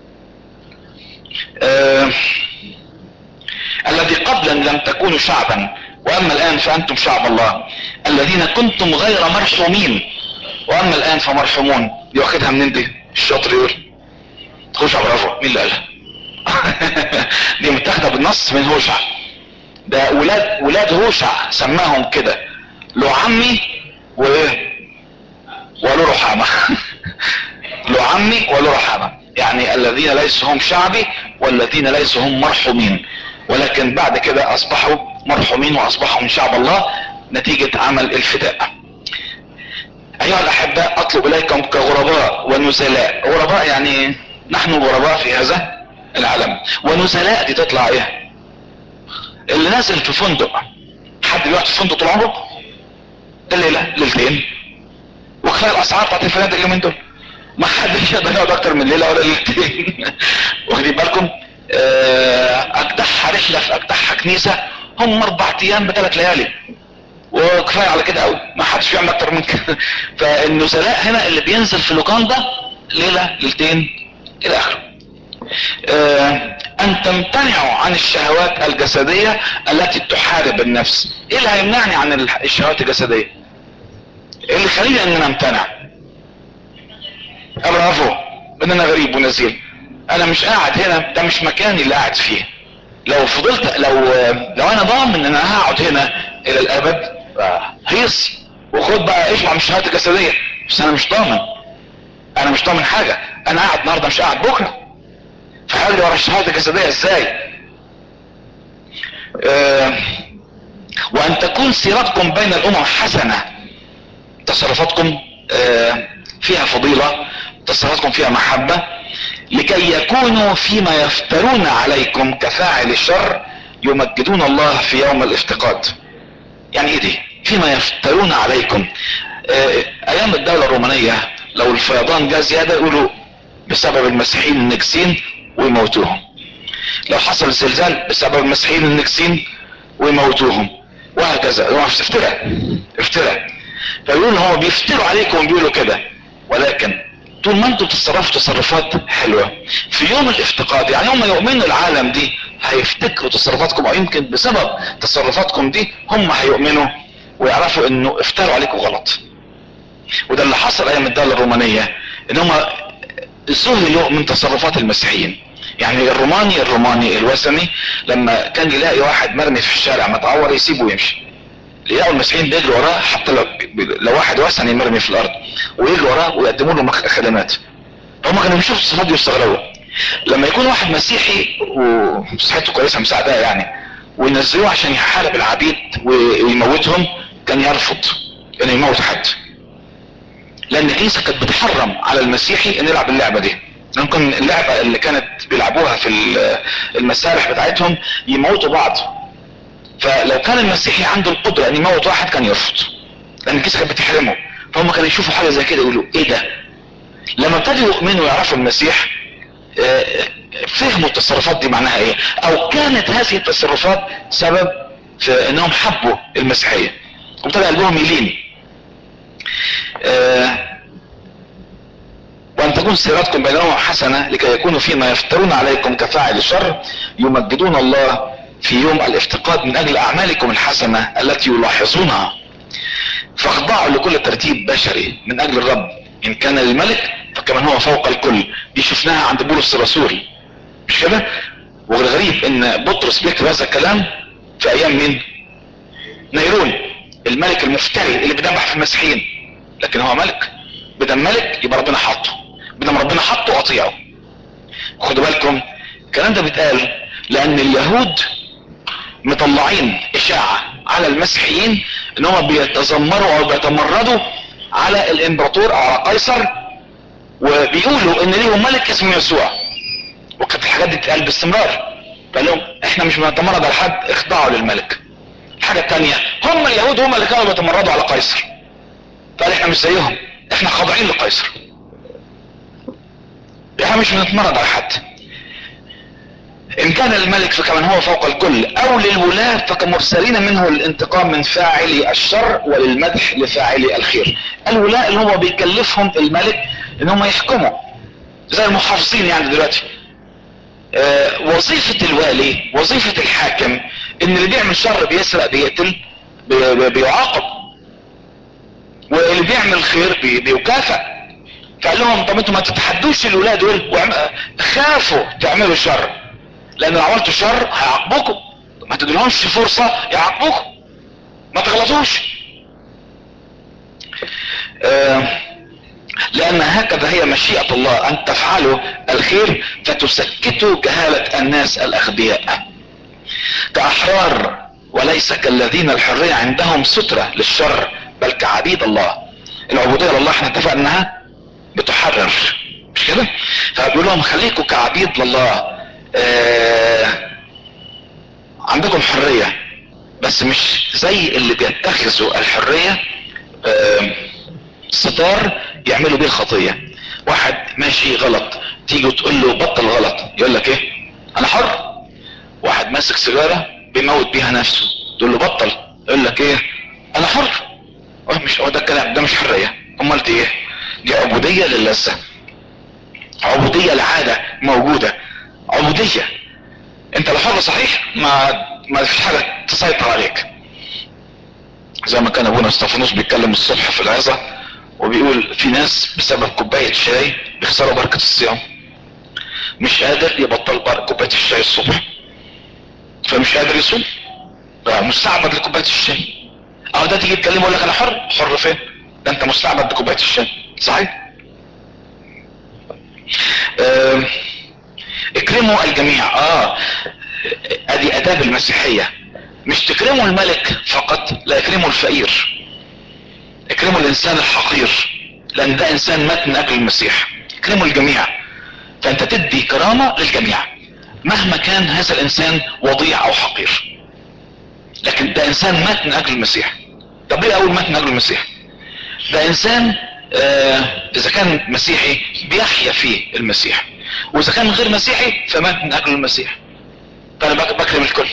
آه الذي قبلا لم تكونوا شعبا واما الان فانتم شعب الله الذين كنتم غير مرحومين واما الان فمرحومون دي واخدها منين دي الشاطر يقول تخش على برافو مين اللي قالها دي متاخده بالنص من هوشع ده ولاد ولاد هوشع سماهم كده له عمي وايه وله رحامه له عمي وله رحامه يعني الذين ليسوا هم شعبي والذين ليسوا هم مرحومين ولكن بعد كده اصبحوا مرحومين واصبحوا من شعب الله نتيجة عمل الفداء ايها الاحباء اطلب اليكم كغرباء ونزلاء غرباء يعني نحن غرباء في هذا العالم ونزلاء دي تطلع ايه اللي نازل في فندق حد بيقعد في فندق طول عمره ده ليلة ليلتين وكفايه الاسعار بتاعت الفنادق اليومين دول ما حدش يقدر يقعد اكتر من ليله ولا ليلتين واخدين بالكم اجدعها رحله في اجدعها كنيسه هم اربع ايام بثلاث ليالي وكفايه على كده قوي ما حدش بيعمل اكتر من كده فالنزلاء هنا اللي بينزل في اللوكان ده ليله ليلتين الى اخره آه ان تمتنعوا عن الشهوات الجسدية التي تحارب النفس ايه اللي هيمنعني عن الشهوات الجسدية ايه اللي يخليني ان انا امتنع برافو ان انا غريب ونزيل انا مش قاعد هنا ده مش مكاني اللي قاعد فيه لو فضلت لو لو انا ضامن ان انا هقعد هنا الى الابد هيص وخد بقى اشبع من الشهوات الجسدية بس انا مش ضامن انا مش ضامن حاجة انا قاعد النهارده مش قاعد بكره فهجري ورا الشهادة الجسدية ازاي آه وان تكون سيرتكم بين الامم حسنة تصرفاتكم آه فيها فضيلة تصرفاتكم فيها محبة لكي يكونوا فيما يفترون عليكم كفاعل الشر يمجدون الله في يوم الافتقاد يعني ايه دي فيما يفترون عليكم آه ايام الدولة الرومانية لو الفيضان جاء زيادة يقولوا بسبب المسيحيين النجسين ويموتوهم لو حصل زلزال بسبب المسيحيين النجسين ويموتوهم وهكذا هو افتراء افتراء فيقولوا هو بيفتروا عليكم وبيقولوا كده ولكن طول ما انتم بتتصرفوا تصرفات حلوة في يوم الافتقاد يعني هم يؤمنوا العالم دي هيفتكروا تصرفاتكم او يمكن بسبب تصرفاتكم دي هم هيؤمنوا ويعرفوا انه افتروا عليكم غلط وده اللي حصل ايام الدولة الرومانية ان هم ذهلوا من تصرفات المسيحيين يعني الروماني الروماني الوثني لما كان يلاقي واحد مرمي في الشارع متعور يسيبه ويمشي يلاقوا المسيحيين بيجروا وراه حتى لو لو واحد وثني مرمي في الارض ويجروا وراه ويقدموا له خدمات هم كانوا بيشوفوا الصفات دي ويستغربوا لما يكون واحد مسيحي وصحته كويسه مساعداه يعني وينزلوه عشان يحارب العبيد ويموتهم كان يرفض انه يموت حد لان الكنيسه كانت بتحرم على المسيحي انه يلعب اللعبه دي ممكن اللعبة اللي كانت بيلعبوها في المسارح بتاعتهم يموتوا بعض فلو كان المسيحي عنده القدرة ان يموت واحد كان يرفض لان الكنيسة كانت بتحرمه فهم كانوا يشوفوا حاجة زي كده يقولوا ايه ده لما ابتدوا يؤمنوا ويعرفوا المسيح فهموا التصرفات دي معناها ايه او كانت هذه التصرفات سبب في انهم حبوا المسيحية وابتدى قلبهم يلين وان تكون سيرتكم بينهم حسنة لكي يكونوا فيما يفترون عليكم كفاعل الشر يمجدون الله في يوم الافتقاد من اجل اعمالكم الحسنة التي يلاحظونها فاخضعوا لكل ترتيب بشري من اجل الرب ان كان للملك فكمن هو فوق الكل دي شفناها عند بولس الرسول مش كده والغريب ان بطرس بيكتب هذا الكلام في ايام مين نيرون الملك المفتري اللي بيدمح في المسيحيين لكن هو ملك بدم ملك يبقى ربنا حطه بدم ربنا حطه اطيعه خدوا بالكم الكلام ده بيتقال لان اليهود مطلعين اشاعة على المسيحيين ان هم بيتذمروا او بيتمردوا على الامبراطور او على قيصر وبيقولوا ان ليهم ملك اسمه يسوع وكانت الحاجات دي بتتقال باستمرار قال لهم احنا مش بنتمرد على حد اخضعوا للملك الحاجة التانية هم اليهود هم اللي كانوا بيتمردوا على قيصر فقال احنا مش زيهم احنا خاضعين لقيصر احنا مش بنتمرد على حد ان كان الملك فكمن هو فوق الكل او للولاة فكمرسلين منه الانتقام من فاعلي الشر وللمدح لفاعلي الخير الولاة اللي هو بيكلفهم الملك ان هم يحكموا زي المحافظين يعني دلوقتي آه وظيفة الوالي وظيفة الحاكم ان اللي بيعمل شر بيسرق بيقتل بي بيعاقب واللي بيعمل خير بي بيكافئ فقال لهم طب انتوا ما تتحدوش الولاة دول خافوا تعملوا شر لان لو عملتوا شر هيعاقبوكم ما تدولهمش فرصة يعاقبوكم ما تغلطوش آه لان هكذا هي مشيئة الله ان تفعلوا الخير فتسكتوا جهالة الناس الاغبياء كاحرار وليس كالذين الحرية عندهم سترة للشر بل كعبيد الله العبودية لله احنا اتفقنا انها بتحرر مش كده فبيقول لهم خليكم كعبيد لله آه عندكم حرية بس مش زي اللي بيتخذوا الحرية آه ستار يعملوا بيه الخطية واحد ماشي غلط تيجي وتقول له بطل غلط يقول لك ايه انا حر واحد ماسك سيجارة بيموت بيها نفسه تقول له بطل يقول لك ايه انا حر اه مش هو ده الكلام ده مش حرية امال دي ايه دي عبودية للذة عبودية لعادة موجودة عبودية انت لو حر صحيح ما ما فيش حاجة تسيطر عليك زي ما كان ابونا استفانوس بيتكلم الصبح في العظة وبيقول في ناس بسبب كوباية شاي بيخسروا بركة الصيام مش قادر يبطل كوباية الشاي الصبح فمش قادر يصوم بقى مستعبد لكوباية الشاي او ده تيجي تكلمه يقول لك انا حر حر فين ده انت مستعبد لكوباية الشاي صحيح اه اكرموا الجميع اه ادي اداب المسيحية مش تكرموا الملك فقط لا اكرموا الفقير اكرموا الانسان الحقير لان ده انسان مات من اجل المسيح اكرموا الجميع فانت تدي كرامة للجميع مهما كان هذا الانسان وضيع او حقير لكن ده انسان مات من اجل المسيح طب ليه اول مات من اجل المسيح ده انسان آه اذا كان مسيحي بيحيا فيه المسيح واذا كان غير مسيحي فمات من اجل المسيح فانا بكرم الكل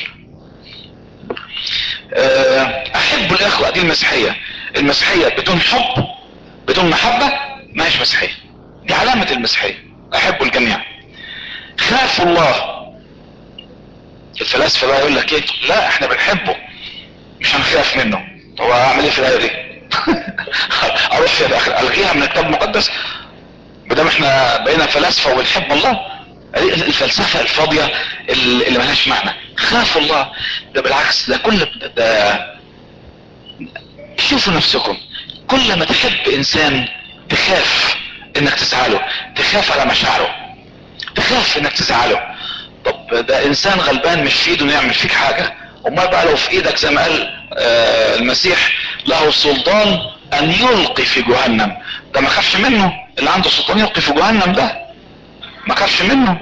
آه احب الاخوة دي المسيحية المسيحية بدون حب بدون محبة ما هيش مسيحية دي علامة المسيحية احب الجميع خافوا الله الفلاسفة بقى يقول لك ايه لا احنا بنحبه مش هنخاف منه هو اعمل ايه في الايه دي اروح في الاخر الغيها من الكتاب المقدس بدام احنا بقينا فلاسفة وبنحب الله الفلسفة الفاضية اللي ملهاش معنى خافوا الله ده بالعكس ده كل ده شوفوا نفسكم كل ما تحب انسان تخاف انك تزعله تخاف على مشاعره تخاف انك تزعله طب ده انسان غلبان مش في ايده انه يعمل فيك حاجة امال بقى لو في ايدك زي ما قال آه المسيح له سلطان ان يلقي في جهنم ده ما خافش منه اللي عنده سلطان يلقي في جهنم ده ما خافش منه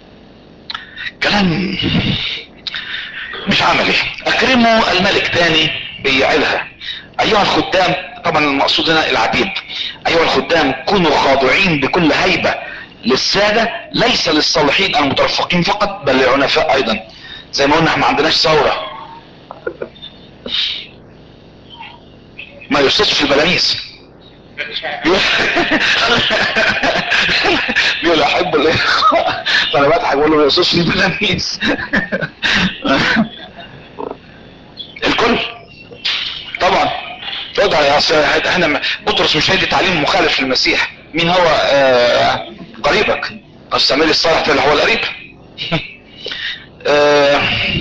كلام مش عملي اكرموا الملك تاني بيعلها ايها الخدام طبعا المقصود هنا العبيد ايها الخدام كونوا خاضعين بكل هيبة للسادة ليس للصالحين المترفقين فقط بل للعنفاء ايضا زي ما قلنا احنا ما عندناش ثورة ما يصدش في البلاميس بيقول احب الاخوة فانا بضحك بقول له ما يقصدش في البلاميس الكل طبعا وضع يا أصل احنا بطرس مش هيدي تعليم مخالف للمسيح مين هو آه قريبك السامري الصالح اللي هو القريب آه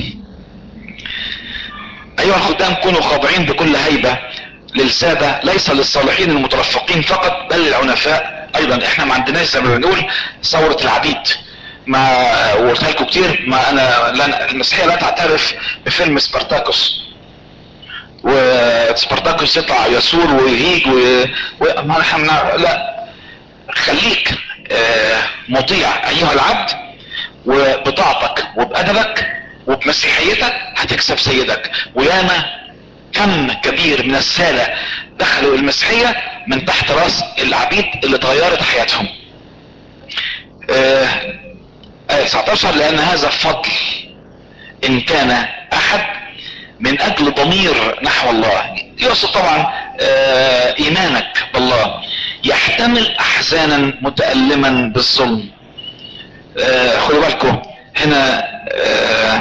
ايها الخدام كونوا خاضعين بكل هيبة للسادة ليس للصالحين المترفقين فقط بل للعنفاء ايضا احنا ما عندناش زي ما بنقول ثورة العبيد ما وقلت لكم كتير ما انا لن المسيحية لا تعترف بفيلم سبارتاكوس وسبارتاكوس يطلع يسور ويهيج و... و... ما احنا لا خليك آه مطيع ايها العبد وبطاعتك وبأدبك وبمسيحيتك هتكسب سيدك وياما كم كبير من السالة دخلوا المسيحية من تحت راس العبيد اللي اتغيرت حياتهم آه آية 19 لان هذا فضل ان كان احد من اجل ضمير نحو الله يقصد طبعا آه ايمانك بالله يحتمل احزانا متألما بالظلم آه خدوا بالكم هنا آه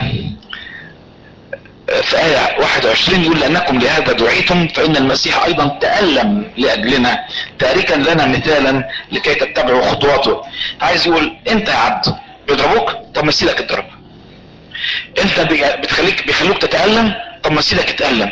في آية 21 يقول لأنكم لهذا دعيتم فإن المسيح أيضا تألم لأجلنا تاركا لنا مثالا لكي تتبعوا خطواته عايز يقول أنت يا عبد بيضربوك طب مسيلك الضرب أنت بتخليك بيخلوك تتألم طب مسيلك اتألم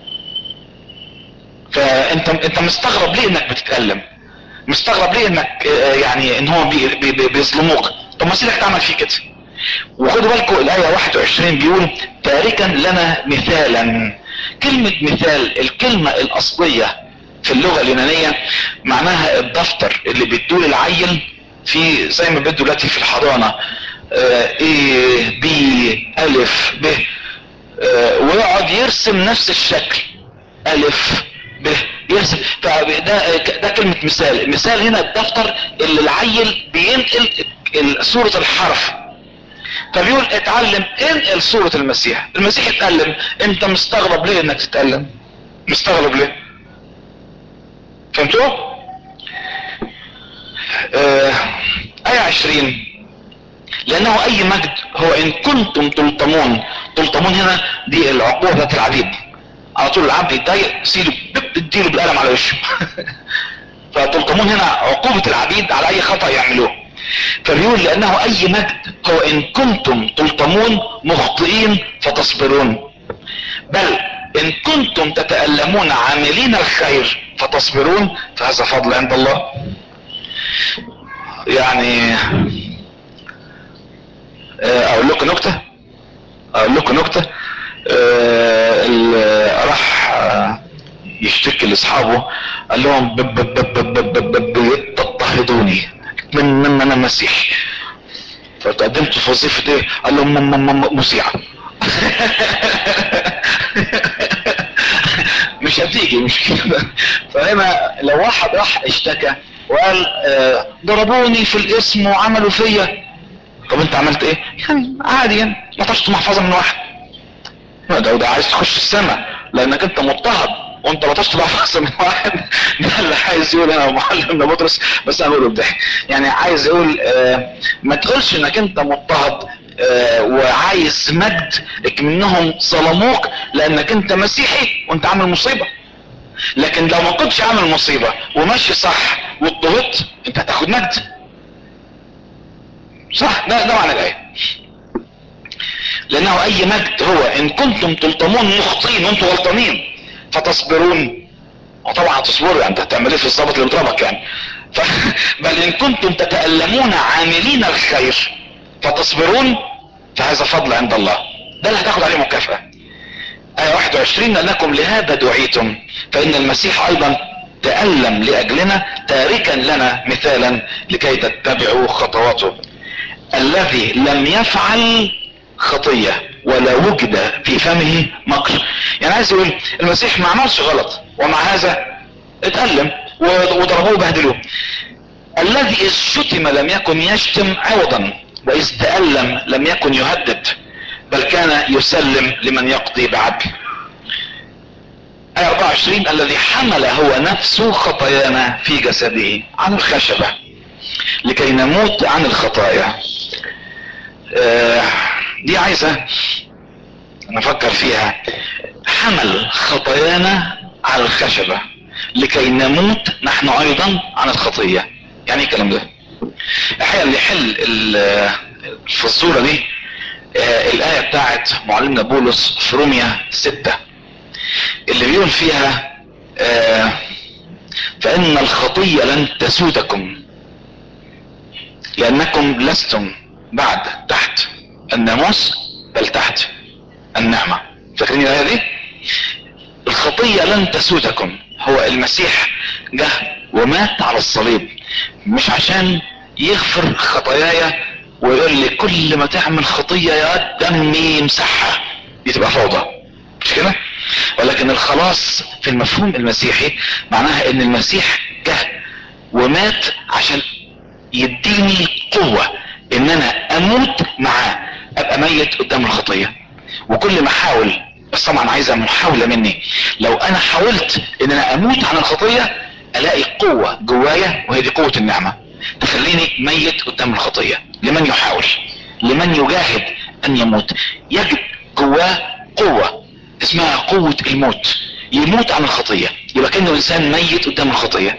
فأنت أنت مستغرب ليه إنك بتتألم مستغرب ليه إنك يعني إن هو بي بي بي بيظلموك طب مسيلك تعمل فيه كده وخدوا بالكم الآية 21 بيقول تاركا لنا مثالا كلمة مثال الكلمة الأصلية في اللغة اليونانية معناها الدفتر اللي بيدوه العيل في زي ما بده دلوقتي في الحضانة ايه بي الف ب اه ويقعد يرسم نفس الشكل الف ب يرسم فده ده كلمة مثال مثال هنا الدفتر اللي العيل بينقل صورة الحرف فبيقول اتعلم انقل صورة المسيح المسيح اتألم انت مستغرب ليه انك تتألم مستغرب ليه فهمتوا آه آية عشرين لانه اي مجد هو ان كنتم تلطمون تلطمون هنا دي العقوبة بتاعت العبيد على طول العبد يتضايق سيله اديله بالقلم على وشه فتلطمون هنا عقوبة العبيد على اي خطأ يعملوه فبيقول لانه اي مجد هو ان كنتم تلطمون مخطئين فتصبرون بل ان كنتم تتألمون عاملين الخير فتصبرون فهذا فضل عند الله يعني اقول لكم نكتة اقول لكم نكتة راح يشتكي لاصحابه قال لهم بيضطهدوني من من انا مسيحي فتقدمت في وظيفة ايه قال لهم مسيحة مش هتيجي مش كده فهنا لو واحد راح اشتكى وقال اه ضربوني في الاسم وعملوا فيا طب انت عملت ايه يعني عادي يعني ما تشط محفظة من واحد ده وده عايز تخش السماء لانك انت مضطهد وانت ما تشطب محفظة من واحد ده اللي عايز يقول انا معلمنا بطرس بس انا بقوله بضحك يعني عايز يقول اه ما تقولش انك انت مضطهد اه وعايز مجد منهم ظلموك لانك انت مسيحي وانت عامل مصيبة لكن لو ما كنتش عامل مصيبة وماشي صح واضطهدت انت هتاخد مجد صح ده ده معنى الايه لانه اي مجد هو ان كنتم تلطمون مخطئين وانتم غلطانين فتصبرون وطبعا هتصبروا يعني انت هتعمل ايه في الظابط اللي بيضربك يعني ف... بل ان كنتم تتألمون عاملين الخير فتصبرون فهذا فضل عند الله ده اللي هتاخد عليه مكافأة آية 21 لأنكم لهذا دعيتم فإن المسيح أيضا تألم لأجلنا تاركا لنا مثالا لكي تتبعوا خطواته الذي لم يفعل خطية ولا وجد في فمه مكر يعني عايز يقول المسيح ما عملش غلط ومع هذا اتألم وضربوه وبهدلوه الذي اذ شتم لم يكن يشتم عوضا واذ تألم لم يكن يهدد بل كان يسلم لمن يقضي بعدل آية 24 الذي حمل هو نفسه خطايانا في جسده عن الخشبة لكي نموت عن الخطايا آه دي عايزة نفكر فيها حمل خطايانا على الخشبة لكي نموت نحن ايضا عن الخطية يعني ايه الكلام ده الحقيقة اللي يحل في الصورة دي آه الآية بتاعت معلمنا بولس في روميا ستة اللي بيقول فيها آه فإن الخطية لن تسودكم لأنكم لستم بعد تحت الناموس بل تحت النعمة فاكرين الآية دي الخطية لن تسودكم هو المسيح جه ومات على الصليب مش عشان يغفر خطاياي ويقول لي كل ما تعمل خطية يا دمي يمسحها دي تبقى فوضى مش كده ولكن الخلاص في المفهوم المسيحي معناها ان المسيح جه ومات عشان يديني قوة ان انا اموت معاه ابقى ميت قدام الخطية وكل ما احاول بس طبعا عايزة محاولة مني لو انا حاولت ان انا اموت عن الخطية الاقي قوة جوايا وهي دي قوة النعمة تخليني ميت قدام الخطية لمن يحاول لمن يجاهد ان يموت يجد جواه قوة اسمها قوة الموت يموت عن الخطية يبقى كأنه انسان ميت قدام الخطية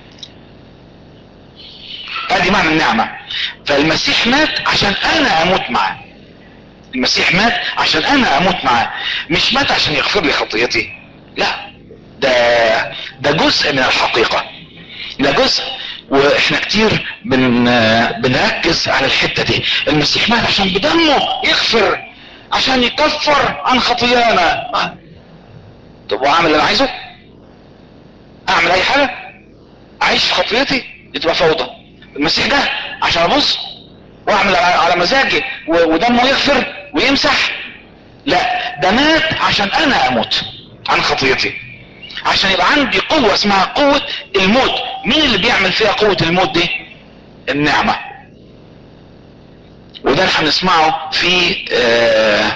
ادي معنى النعمة فالمسيح مات عشان انا اموت معاه المسيح مات عشان انا اموت معاه مش مات عشان يغفر لي خطيتي لا ده ده جزء من الحقيقة ده جزء واحنا كتير بن بنركز على الحتة دي المسيح مات عشان بدمه يغفر عشان يكفر عن خطايانا طب واعمل اللي انا عايزه اعمل اي حاجة اعيش في خطيتي دي تبقى فوضى المسيح ده عشان ابص واعمل على مزاجي ودمه يغفر ويمسح لا ده مات عشان انا اموت عن خطيتي عشان يبقى عندي قوة اسمها قوة الموت مين اللي بيعمل فيها قوة الموت دي النعمة وده اللي هنسمعه في آه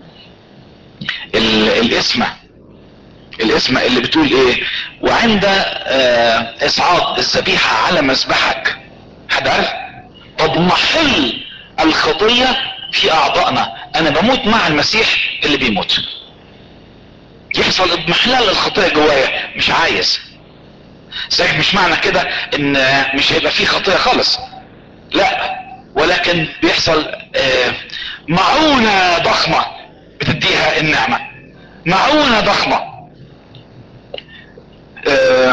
الاسمة الاسمة اللي بتقول ايه وعند آه اصعاد الذبيحة على مذبحك حد عارف تضمحل الخطية في اعضائنا انا بموت مع المسيح اللي بيموت يحصل اضمحلال للخطية جوايا مش عايز صحيح مش معنى كده ان مش هيبقى فيه خطية خالص لا ولكن بيحصل آه معونة ضخمة بتديها النعمة معونة ضخمة آه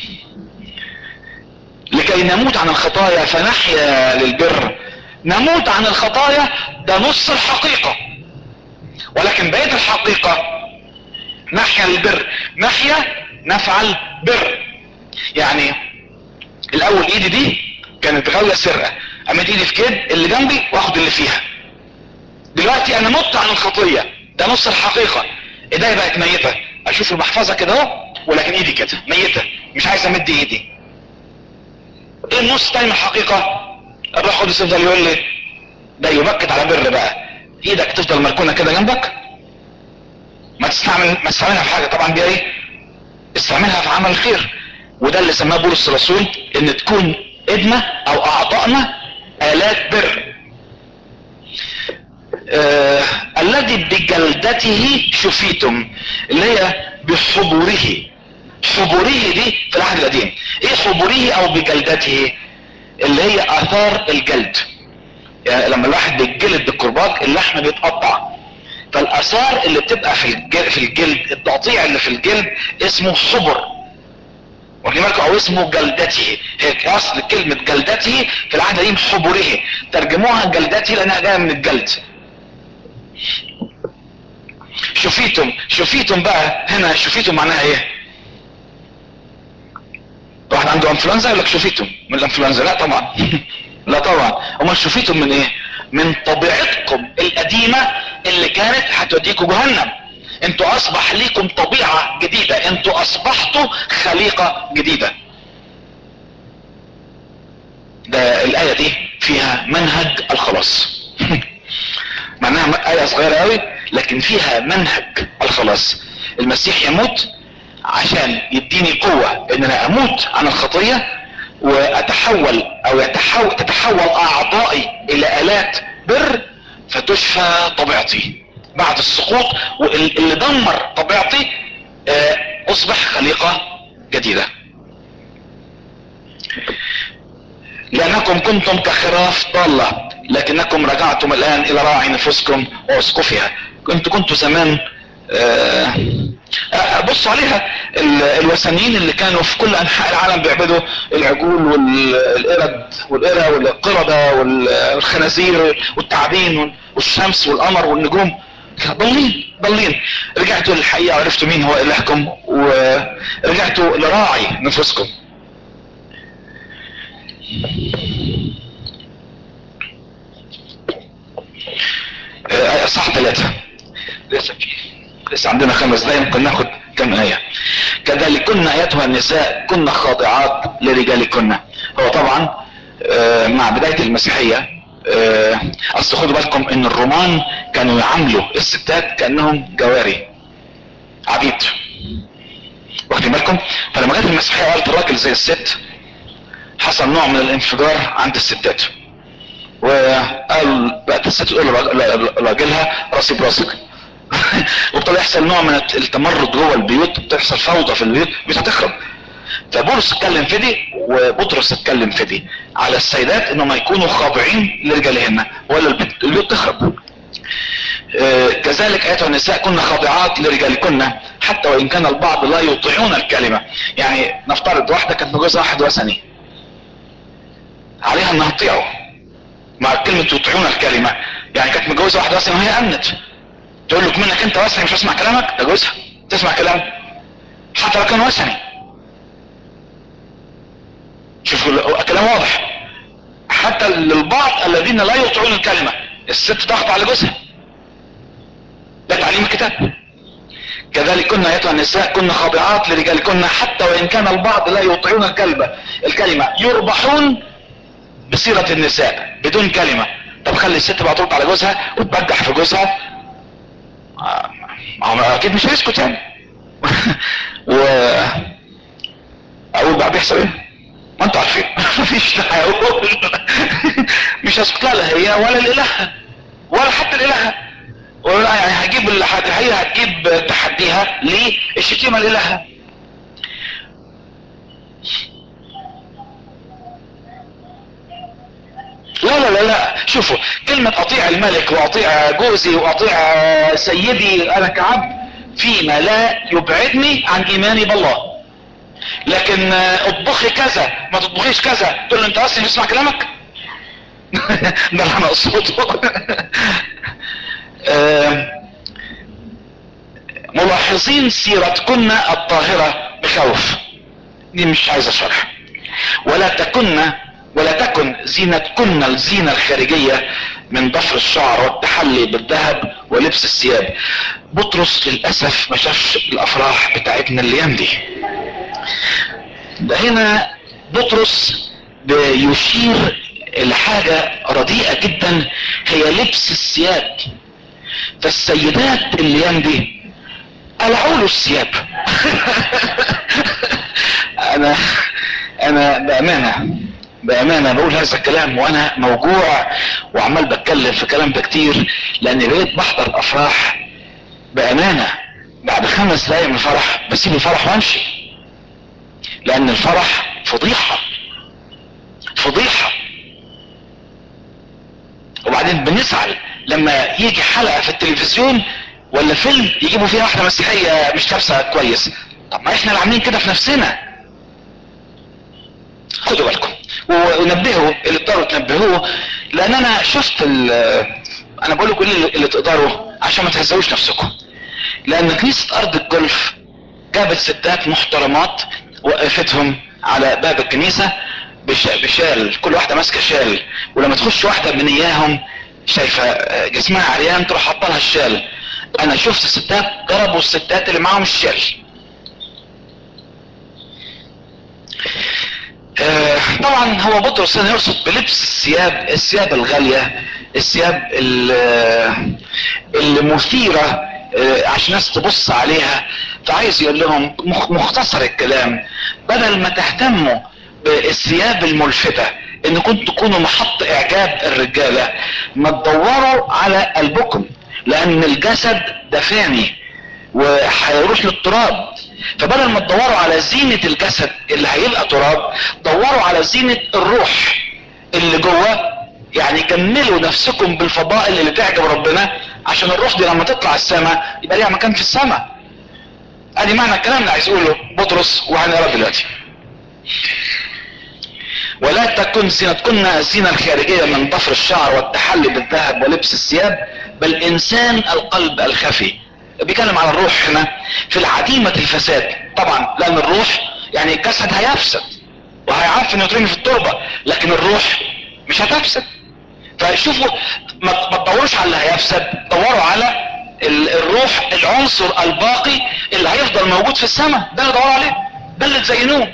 لكي نموت عن الخطايا فنحيا للبر نموت عن الخطايا ده نص الحقيقة ولكن بقية الحقيقة نحيا للبر نحيا نفعل بر يعني الاول ايدي دي كانت غاوية سرقة امد ايدي في كيد اللي جنبي واخد اللي فيها دلوقتي انا مت عن الخطية ده نص الحقيقة ايديا بقت ميتة اشوف المحفظة كده اهو ولكن ايدي كده ميتة مش عايز امد ايدي ايه النص تاني من الحقيقة الروح القدس يفضل يقول لي ده يبكت على بر بقى ايدك تفضل مركونة كده جنبك ما تستعمل ما تستعملها في حاجة طبعا دي ايه استعملها في عمل الخير وده اللي سماه بولس الرسول ان تكون ادمة او اعضائنا الات بر آه الذي بجلدته شفيتم اللي هي بحبوره حبوره دي في العهد القديم ايه حبوره او بجلدته اللي هي اثار الجلد يعني لما الواحد بيتجلد بالكرباج اللحم بيتقطع فالاثار اللي بتبقى في الجلد, في الجلد التقطيع اللي في الجلد اسمه حبر واخدين بالكم او اسمه جلدته هيك اصل كلمة جلدته في العهد القديم حبره ترجموها جلدته لانها جايه من الجلد شفيتم شفيتم بقى هنا شفيتم معناها ايه واحد عنده انفلونزا يقول لك شفيتم من الانفلونزا لا طبعا لا طبعا امال شفيتم من ايه من طبيعتكم القديمة اللي كانت هتوديكم جهنم انتوا اصبح ليكم طبيعة جديدة انتوا اصبحتوا خليقة جديدة ده الاية دي فيها منهج الخلاص معناها آية صغيرة قوي لكن فيها منهج الخلاص المسيح يموت عشان يديني قوة ان انا اموت عن الخطية واتحول او يتحول تتحول اعضائي الى الات بر فتشفى طبيعتي بعد السقوط واللي دمر طبيعتي اصبح خليقة جديدة لانكم كنتم كخراف ضالة لكنكم رجعتم الان الى راعي نفوسكم واسقفها كنتوا كنتوا زمان بصوا عليها الوثنيين اللي كانوا في كل انحاء العالم بيعبدوا العجول والقرد والقرى والقردة والخنازير والتعابين والشمس والقمر والنجوم ضالين ضالين رجعتوا للحقيقة وعرفتوا مين هو الهكم ورجعتوا لراعي نفوسكم صح ثلاثة لسه في لسه عندنا خمس دقايق ممكن ناخد كم آية كذلك كنا أيتها النساء كنا خاضعات لرجالكن هو طبعا آه مع بداية المسيحية آه اصل خدوا بالكم ان الرومان كانوا يعاملوا الستات كأنهم جواري عبيد واخدين بالكم فلما جت المسيحية قالت الراجل زي الست حصل نوع من الانفجار عند الستات وقال بقت الست تقول لراجلها راسي براسك وابتدى يحصل نوع من التمرد جوه البيوت بتحصل فوضى في البيوت مش هتخرب فبولس اتكلم في دي وبطرس اتكلم في دي على السيدات انهم يكونوا خاضعين لرجالهن ولا البيت البيوت تخرب آه كذلك ايتها النساء كنا خاضعات لرجالكن حتى وان كان البعض لا يطيعون الكلمه يعني نفترض واحده كانت متجوزه واحد وثني عليها انها تطيعه مع كلمه يطيعون الكلمه يعني كانت متجوزه واحده وثني وهي امنت تقول له منك انت وثني مش هسمع كلامك ده جوزها تسمع كلام حتى لو كان وثني شوفوا كلام واضح حتى للبعض الذين لا يطيعون الكلمة الست تخضع لجوزها ده تعليم الكتاب كذلك كنا ايتها النساء كنا خاضعات لرجالكن حتى وان كان البعض لا يطيعون الكلمة الكلمة يربحون بصيغة النساء بدون كلمة طب خلي الست بقى ترد على جوزها وتبجح في جوزها آه اكيد مش هيسكت يعني و اقول بقى بيحصل ايه ما انتوا عارفين مفيش هقول مش هسكت لا هي ولا الاله ولا حتى الاله ولا يعني هجيب هي هتجيب تحديها للشتيمه الالهه لا لا لا لا شوفوا كلمة اطيع الملك واطيع جوزي واطيع سيدي انا كعبد فيما لا يبعدني عن ايماني بالله لكن اطبخي كذا ما تطبخيش كذا تقول له انت اصلا بتسمع كلامك ده اللي انا اقصده ملاحظين سيرتكن الطاهرة بخوف دي مش عايز اشرح ولا تكن ولا تكن زينتكن الزينة الخارجية من ضفر الشعر والتحلي بالذهب ولبس الثياب بطرس للأسف ما شافش الأفراح بتاعتنا الأيام دي ده هنا بطرس بيشير لحاجة رديئة جدا هي لبس الثياب فالسيدات الايام دي قلعوا له الثياب انا انا بامانه بامانه بقول هذا الكلام وانا موجوع وعمال بتكلم في كلام ده كتير لان بقيت بحضر الافراح بامانه بعد خمس دقايق من الفرح بسيب الفرح وامشي لان الفرح فضيحه فضيحه وبعدين بنزعل لما يجي حلقه في التلفزيون ولا فيلم يجيبوا فيها واحده مسيحيه مش لابسه كويس طب ما احنا اللي عاملين كده في نفسنا خدوا بالكم ونبهوا اللي تقدروا تنبهوه لان انا شفت انا بقول لكم اللي تقدروا عشان ما تهزوش نفسكم لان كنيسه ارض الجولف جابت ستات محترمات وقفتهم على باب الكنيسه بشال كل واحده ماسكه شال ولما تخش واحده من اياهم شايفة جسمها عريان تروح حاطه لها الشال انا شفت ستات ضربوا الستات اللي معاهم الشال آه طبعا هو بطرس هنا يقصد بلبس الثياب الثياب الغالية الثياب اللي مثيرة آه عشان الناس تبص عليها فعايز يقول لهم مختصر الكلام بدل ما تهتموا بالثياب الملفتة ان كنتوا تكونوا محط اعجاب الرجالة ما تدوروا على قلبكم لان الجسد ده فاني وهيروح للتراب فبدل ما تدوروا على زينة الجسد اللي هيبقى تراب دوروا على زينة الروح اللي جوه يعني كملوا نفسكم بالفضائل اللي تعجب ربنا عشان الروح دي لما تطلع السماء يبقى ليها مكان في السماء ادي معنى الكلام اللي عايز يقوله بطرس وهنقرا دلوقتي ولا تكن زينتكن الزينة الخارجية من ضفر الشعر والتحلي بالذهب ولبس الثياب بل انسان القلب الخفي بيتكلم على الروح هنا في العديمة الفساد طبعا لان الروح يعني الجسد هيفسد وهيعرف انه يترمي في التربة لكن الروح مش هتفسد فشوفوا ما تدوروش على اللي هيفسد دوروا على الروح العنصر الباقي اللي هيفضل موجود في السماء ده اللي دوروا عليه ده اللي تزينوه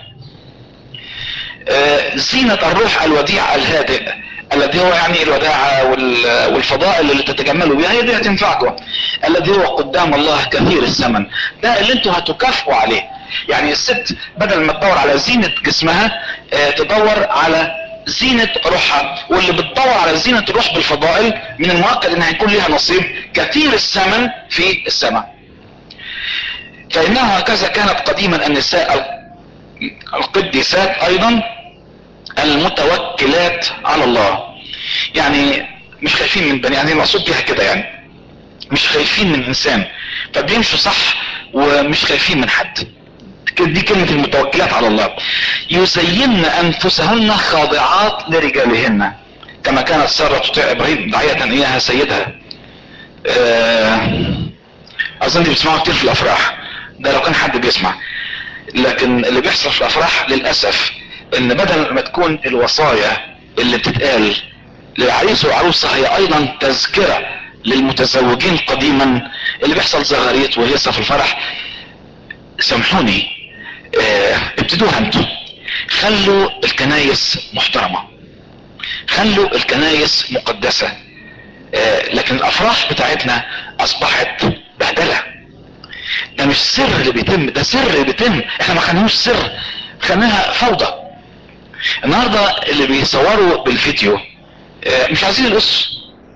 آه زينة الروح الوديع الهادئ الذي هو يعني الوداعة والفضائل اللي تتجملوا بها هي دي هتنفعكم الذي هو قدام الله كثير الثمن ده اللي انتوا هتكافئوا عليه يعني الست بدل ما تدور على زينة جسمها اه تدور على زينة روحها واللي بتدور على زينة الروح بالفضائل من المؤكد ان هيكون لها نصيب كثير الثمن في السماء فانه هكذا كانت قديما النساء القديسات ايضا المتوكلات على الله يعني مش خايفين من بني يعني المقصود بيها كده يعني مش خايفين من انسان فبيمشوا صح ومش خايفين من حد دي كلمة المتوكلات على الله يزين انفسهن خاضعات لرجالهن كما كانت سارة تطيع ابراهيم دعية اياها سيدها اظن دي بتسمعوا كتير في الافراح ده لو كان حد بيسمع لكن اللي بيحصل في الافراح للاسف ان بدل ما تكون الوصايا اللي بتتقال للعريس والعروسة هي ايضا تذكرة للمتزوجين قديما اللي بيحصل زغاريت وهيصة في الفرح سامحوني اه ابتدوها انتوا خلوا الكنايس محترمة خلوا الكنايس مقدسة اه لكن الافراح بتاعتنا اصبحت بهدلة ده مش سر اللي بيتم ده سر اللي بيتم احنا ما خليناهوش سر خليناها فوضى النهاردة اللي بيصوروا بالفيديو مش عايزين القص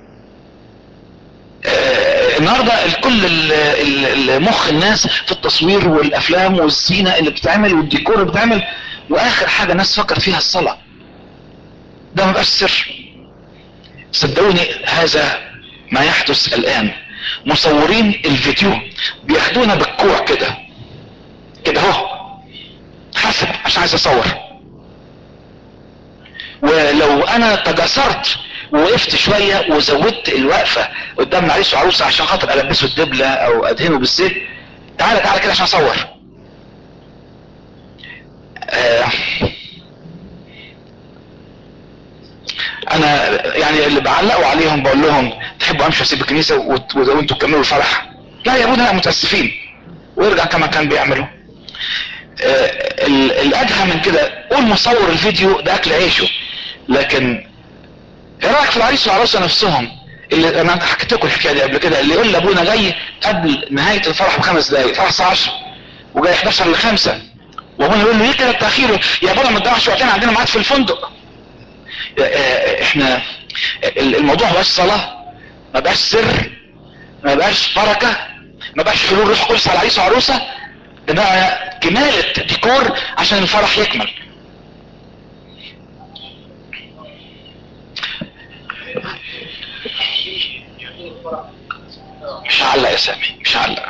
النهاردة الكل المخ الناس في التصوير والافلام والزينة اللي بتتعمل والديكور اللي بتتعمل واخر حاجة الناس فكر فيها الصلاة ده ما بقاش سر صدقوني هذا ما يحدث الان مصورين الفيديو بياخدونا بالكوع كده كده اهو حسب عشان عايز اصور ولو انا تجسرت ووقفت شوية وزودت الوقفة قدام العريس وعروسة عشان خاطر البسه الدبلة او ادهنه بالزيت تعالى تعالى كده عشان اصور آه انا يعني اللي بعلقوا عليهم بقول لهم تحبوا امشي اسيب الكنيسة وانتوا تكملوا الفرح لا يا ابونا متأسفين ويرجع كما كان بيعملوا آه الادهى من كده قول مصور الفيديو ده اكل عيشه لكن ايه رايك في العريس والعروسه نفسهم اللي انا حكيت لكم الحكايه دي قبل كده اللي يقول لابونا جاي قبل نهايه الفرح بخمس دقائق الفرح الساعه 10 وجاي 11 ل 5 وابونا يقول له ليه كده التاخير يا ابونا ما تضيعش وقتنا عندنا ميعاد في الفندق احنا الموضوع ما بقاش صلاه ما بقاش سر ما بقاش بركه ما بقاش حلول روح قدس على العريس وعروسه ده بقى كمالة ديكور عشان الفرح يكمل مش هعلق يا سامي مش هعلق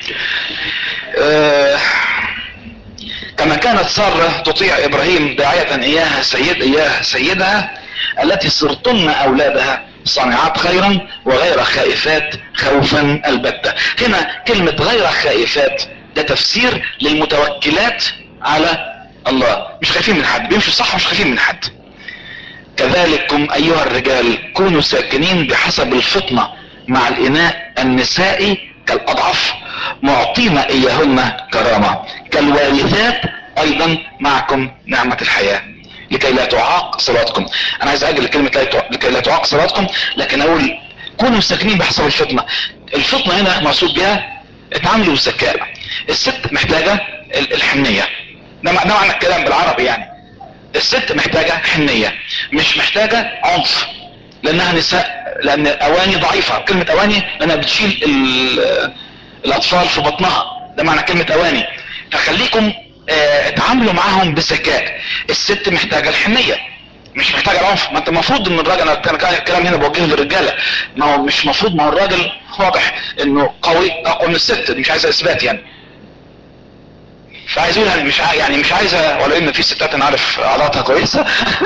آه كما كانت سارة تطيع ابراهيم داعية اياها سيد اياها سيدها التي صرتن اولادها صانعات خيرا وغير خائفات خوفا البتة هنا كلمة غير خائفات ده تفسير للمتوكلات على الله مش خايفين من حد بيمشوا صح مش خايفين من حد كذلكم ايها الرجال كونوا ساكنين بحسب الفطنة مع الاناء النسائي كالاضعف معطين اياهن كرامة كالوارثات ايضا معكم نعمة الحياة لكي لا تعاق صلاتكم انا عايز اجل كلمة لكي لا تعاق صلاتكم لكن اقول كونوا ساكنين بحسب الفطنة الفطنة هنا مقصود بها اتعاملوا بالذكاء الست محتاجة الحنية ده معنى الكلام بالعربي يعني الست محتاجة حنية مش محتاجة عنف لانها نساء لان اواني ضعيفة كلمة اواني لانها بتشيل الاطفال في بطنها ده معنى كلمة اواني فخليكم اه اتعاملوا معاهم بذكاء الست محتاجة الحنية مش محتاجة العنف ما انت المفروض ان الراجل انا كان الكلام هنا بوجهه للرجالة ما هو مش مفروض ما هو الراجل واضح انه قوي اقوى من الست مش عايزة اثبات يعني فعايز اقول يعني مش ع... يعني مش عايزه ولا ان في ستات انا عارف عضلاتها كويسه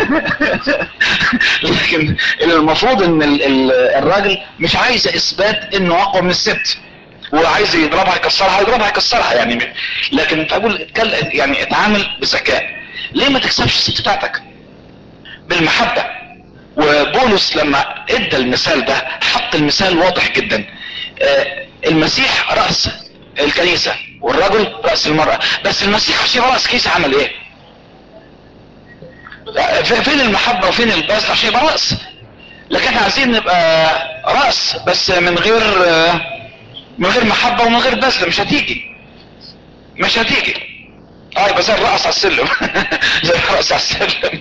لكن المفروض ان ال... ال... الراجل مش عايز اثبات انه اقوى من الست وعايز يضربها يكسرها يضربها يكسرها يعني لكن اقول اتكلم يعني اتعامل بذكاء ليه ما تكسبش الست بتاعتك بالمحبه وبولس لما ادى المثال ده حط المثال واضح جدا آه المسيح راس الكنيسه والرجل رأس المرأة بس المسيح عشان رأس كيس عمل ايه فين المحبة وفين البذل عشان يبقى رأس لكن احنا عايزين نبقى رأس بس من غير من غير محبة ومن غير بذل مش هتيجي مش هتيجي اه يبقى زي الرأس على السلم زي الرأس على السلم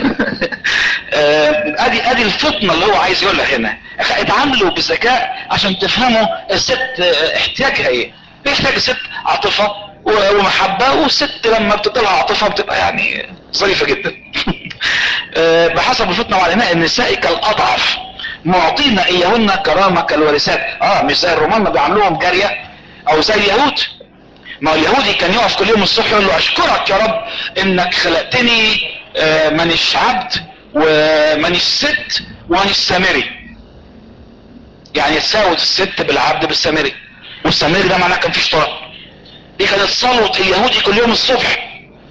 ادي ادي الفطنة اللي هو عايز يقولها هنا اتعاملوا بذكاء عشان تفهموا الست احتياجها ايه بيحتاج الست عاطفة ومحبة والست لما بتطلع عاطفة بتبقى يعني ظريفة جدا بحسب الفتنة والعناء النسائي كالأضعف معطينا إياهن كرامة كالوارثات اه مش زي الرومان ما بيعملوهم جارية او زي اليهود ما هو اليهودي كان يقف كل يوم الصبح يقول له اشكرك يا رب انك خلقتني آه مانيش عبد ومانيش ست ومانيش سامري يعني تساوت الست بالعبد بالسامري والسامري ده معناه كان في اشتراك دي كانت صلوة اليهودي كل يوم الصبح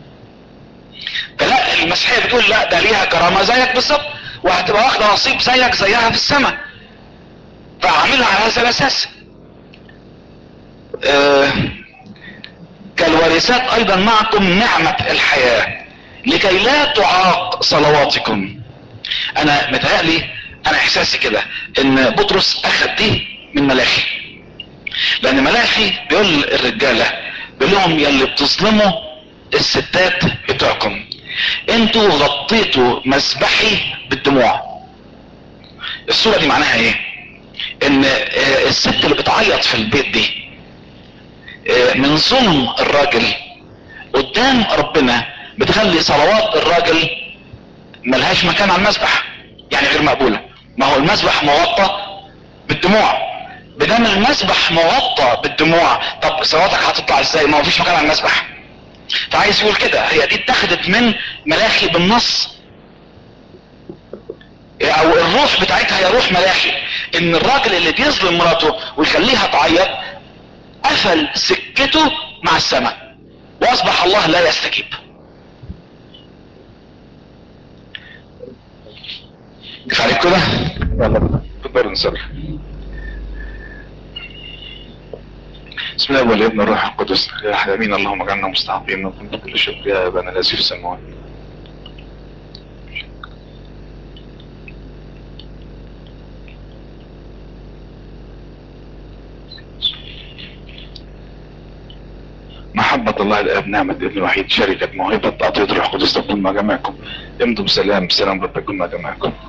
فلا المسيحية بتقول لا ده ليها كرامة زيك بالظبط وهتبقى واخدة نصيب زيك زيها في السماء فاعملها على هذا الاساس آه كالوارثات ايضا معكم نعمة الحياة لكي لا تعاق صلواتكم انا متهيألي انا احساسي كده ان بطرس اخذ دي من ملاخي لان ملاخي بيقول الرجالة بيقول لهم يلي بتظلموا الستات بتوعكم انتوا غطيتوا مسبحي بالدموع الصورة دي معناها ايه ان الست اللي بتعيط في البيت دي من ظلم الراجل قدام ربنا بتخلي صلوات الراجل ملهاش مكان على المسبح يعني غير مقبولة ما هو المسبح مغطى بالدموع بدم المسبح مغطى بالدموع طب صلواتك هتطلع ازاي ما هو فيش مكان على المسبح فعايز يقول كده هي دي اتخذت من ملاخي بالنص او الروح بتاعتها هي روح ملاخي ان الراجل اللي بيظلم مراته ويخليها تعيط قفل سكته مع السماء واصبح الله لا يستجيب كفاية كده يلا تقدر نصلي بسم الله والابن الروح القدس يا حلمين اللهم اجعلنا مستحقين وكنت كل شكر يا ابانا الذي في السماوات محبة الله الآب نعمة ابن الوحيد شركة موهبة تعطية الروح القدس تكون مع جميعكم امضوا بسلام بسلام رب تكون مع جميعكم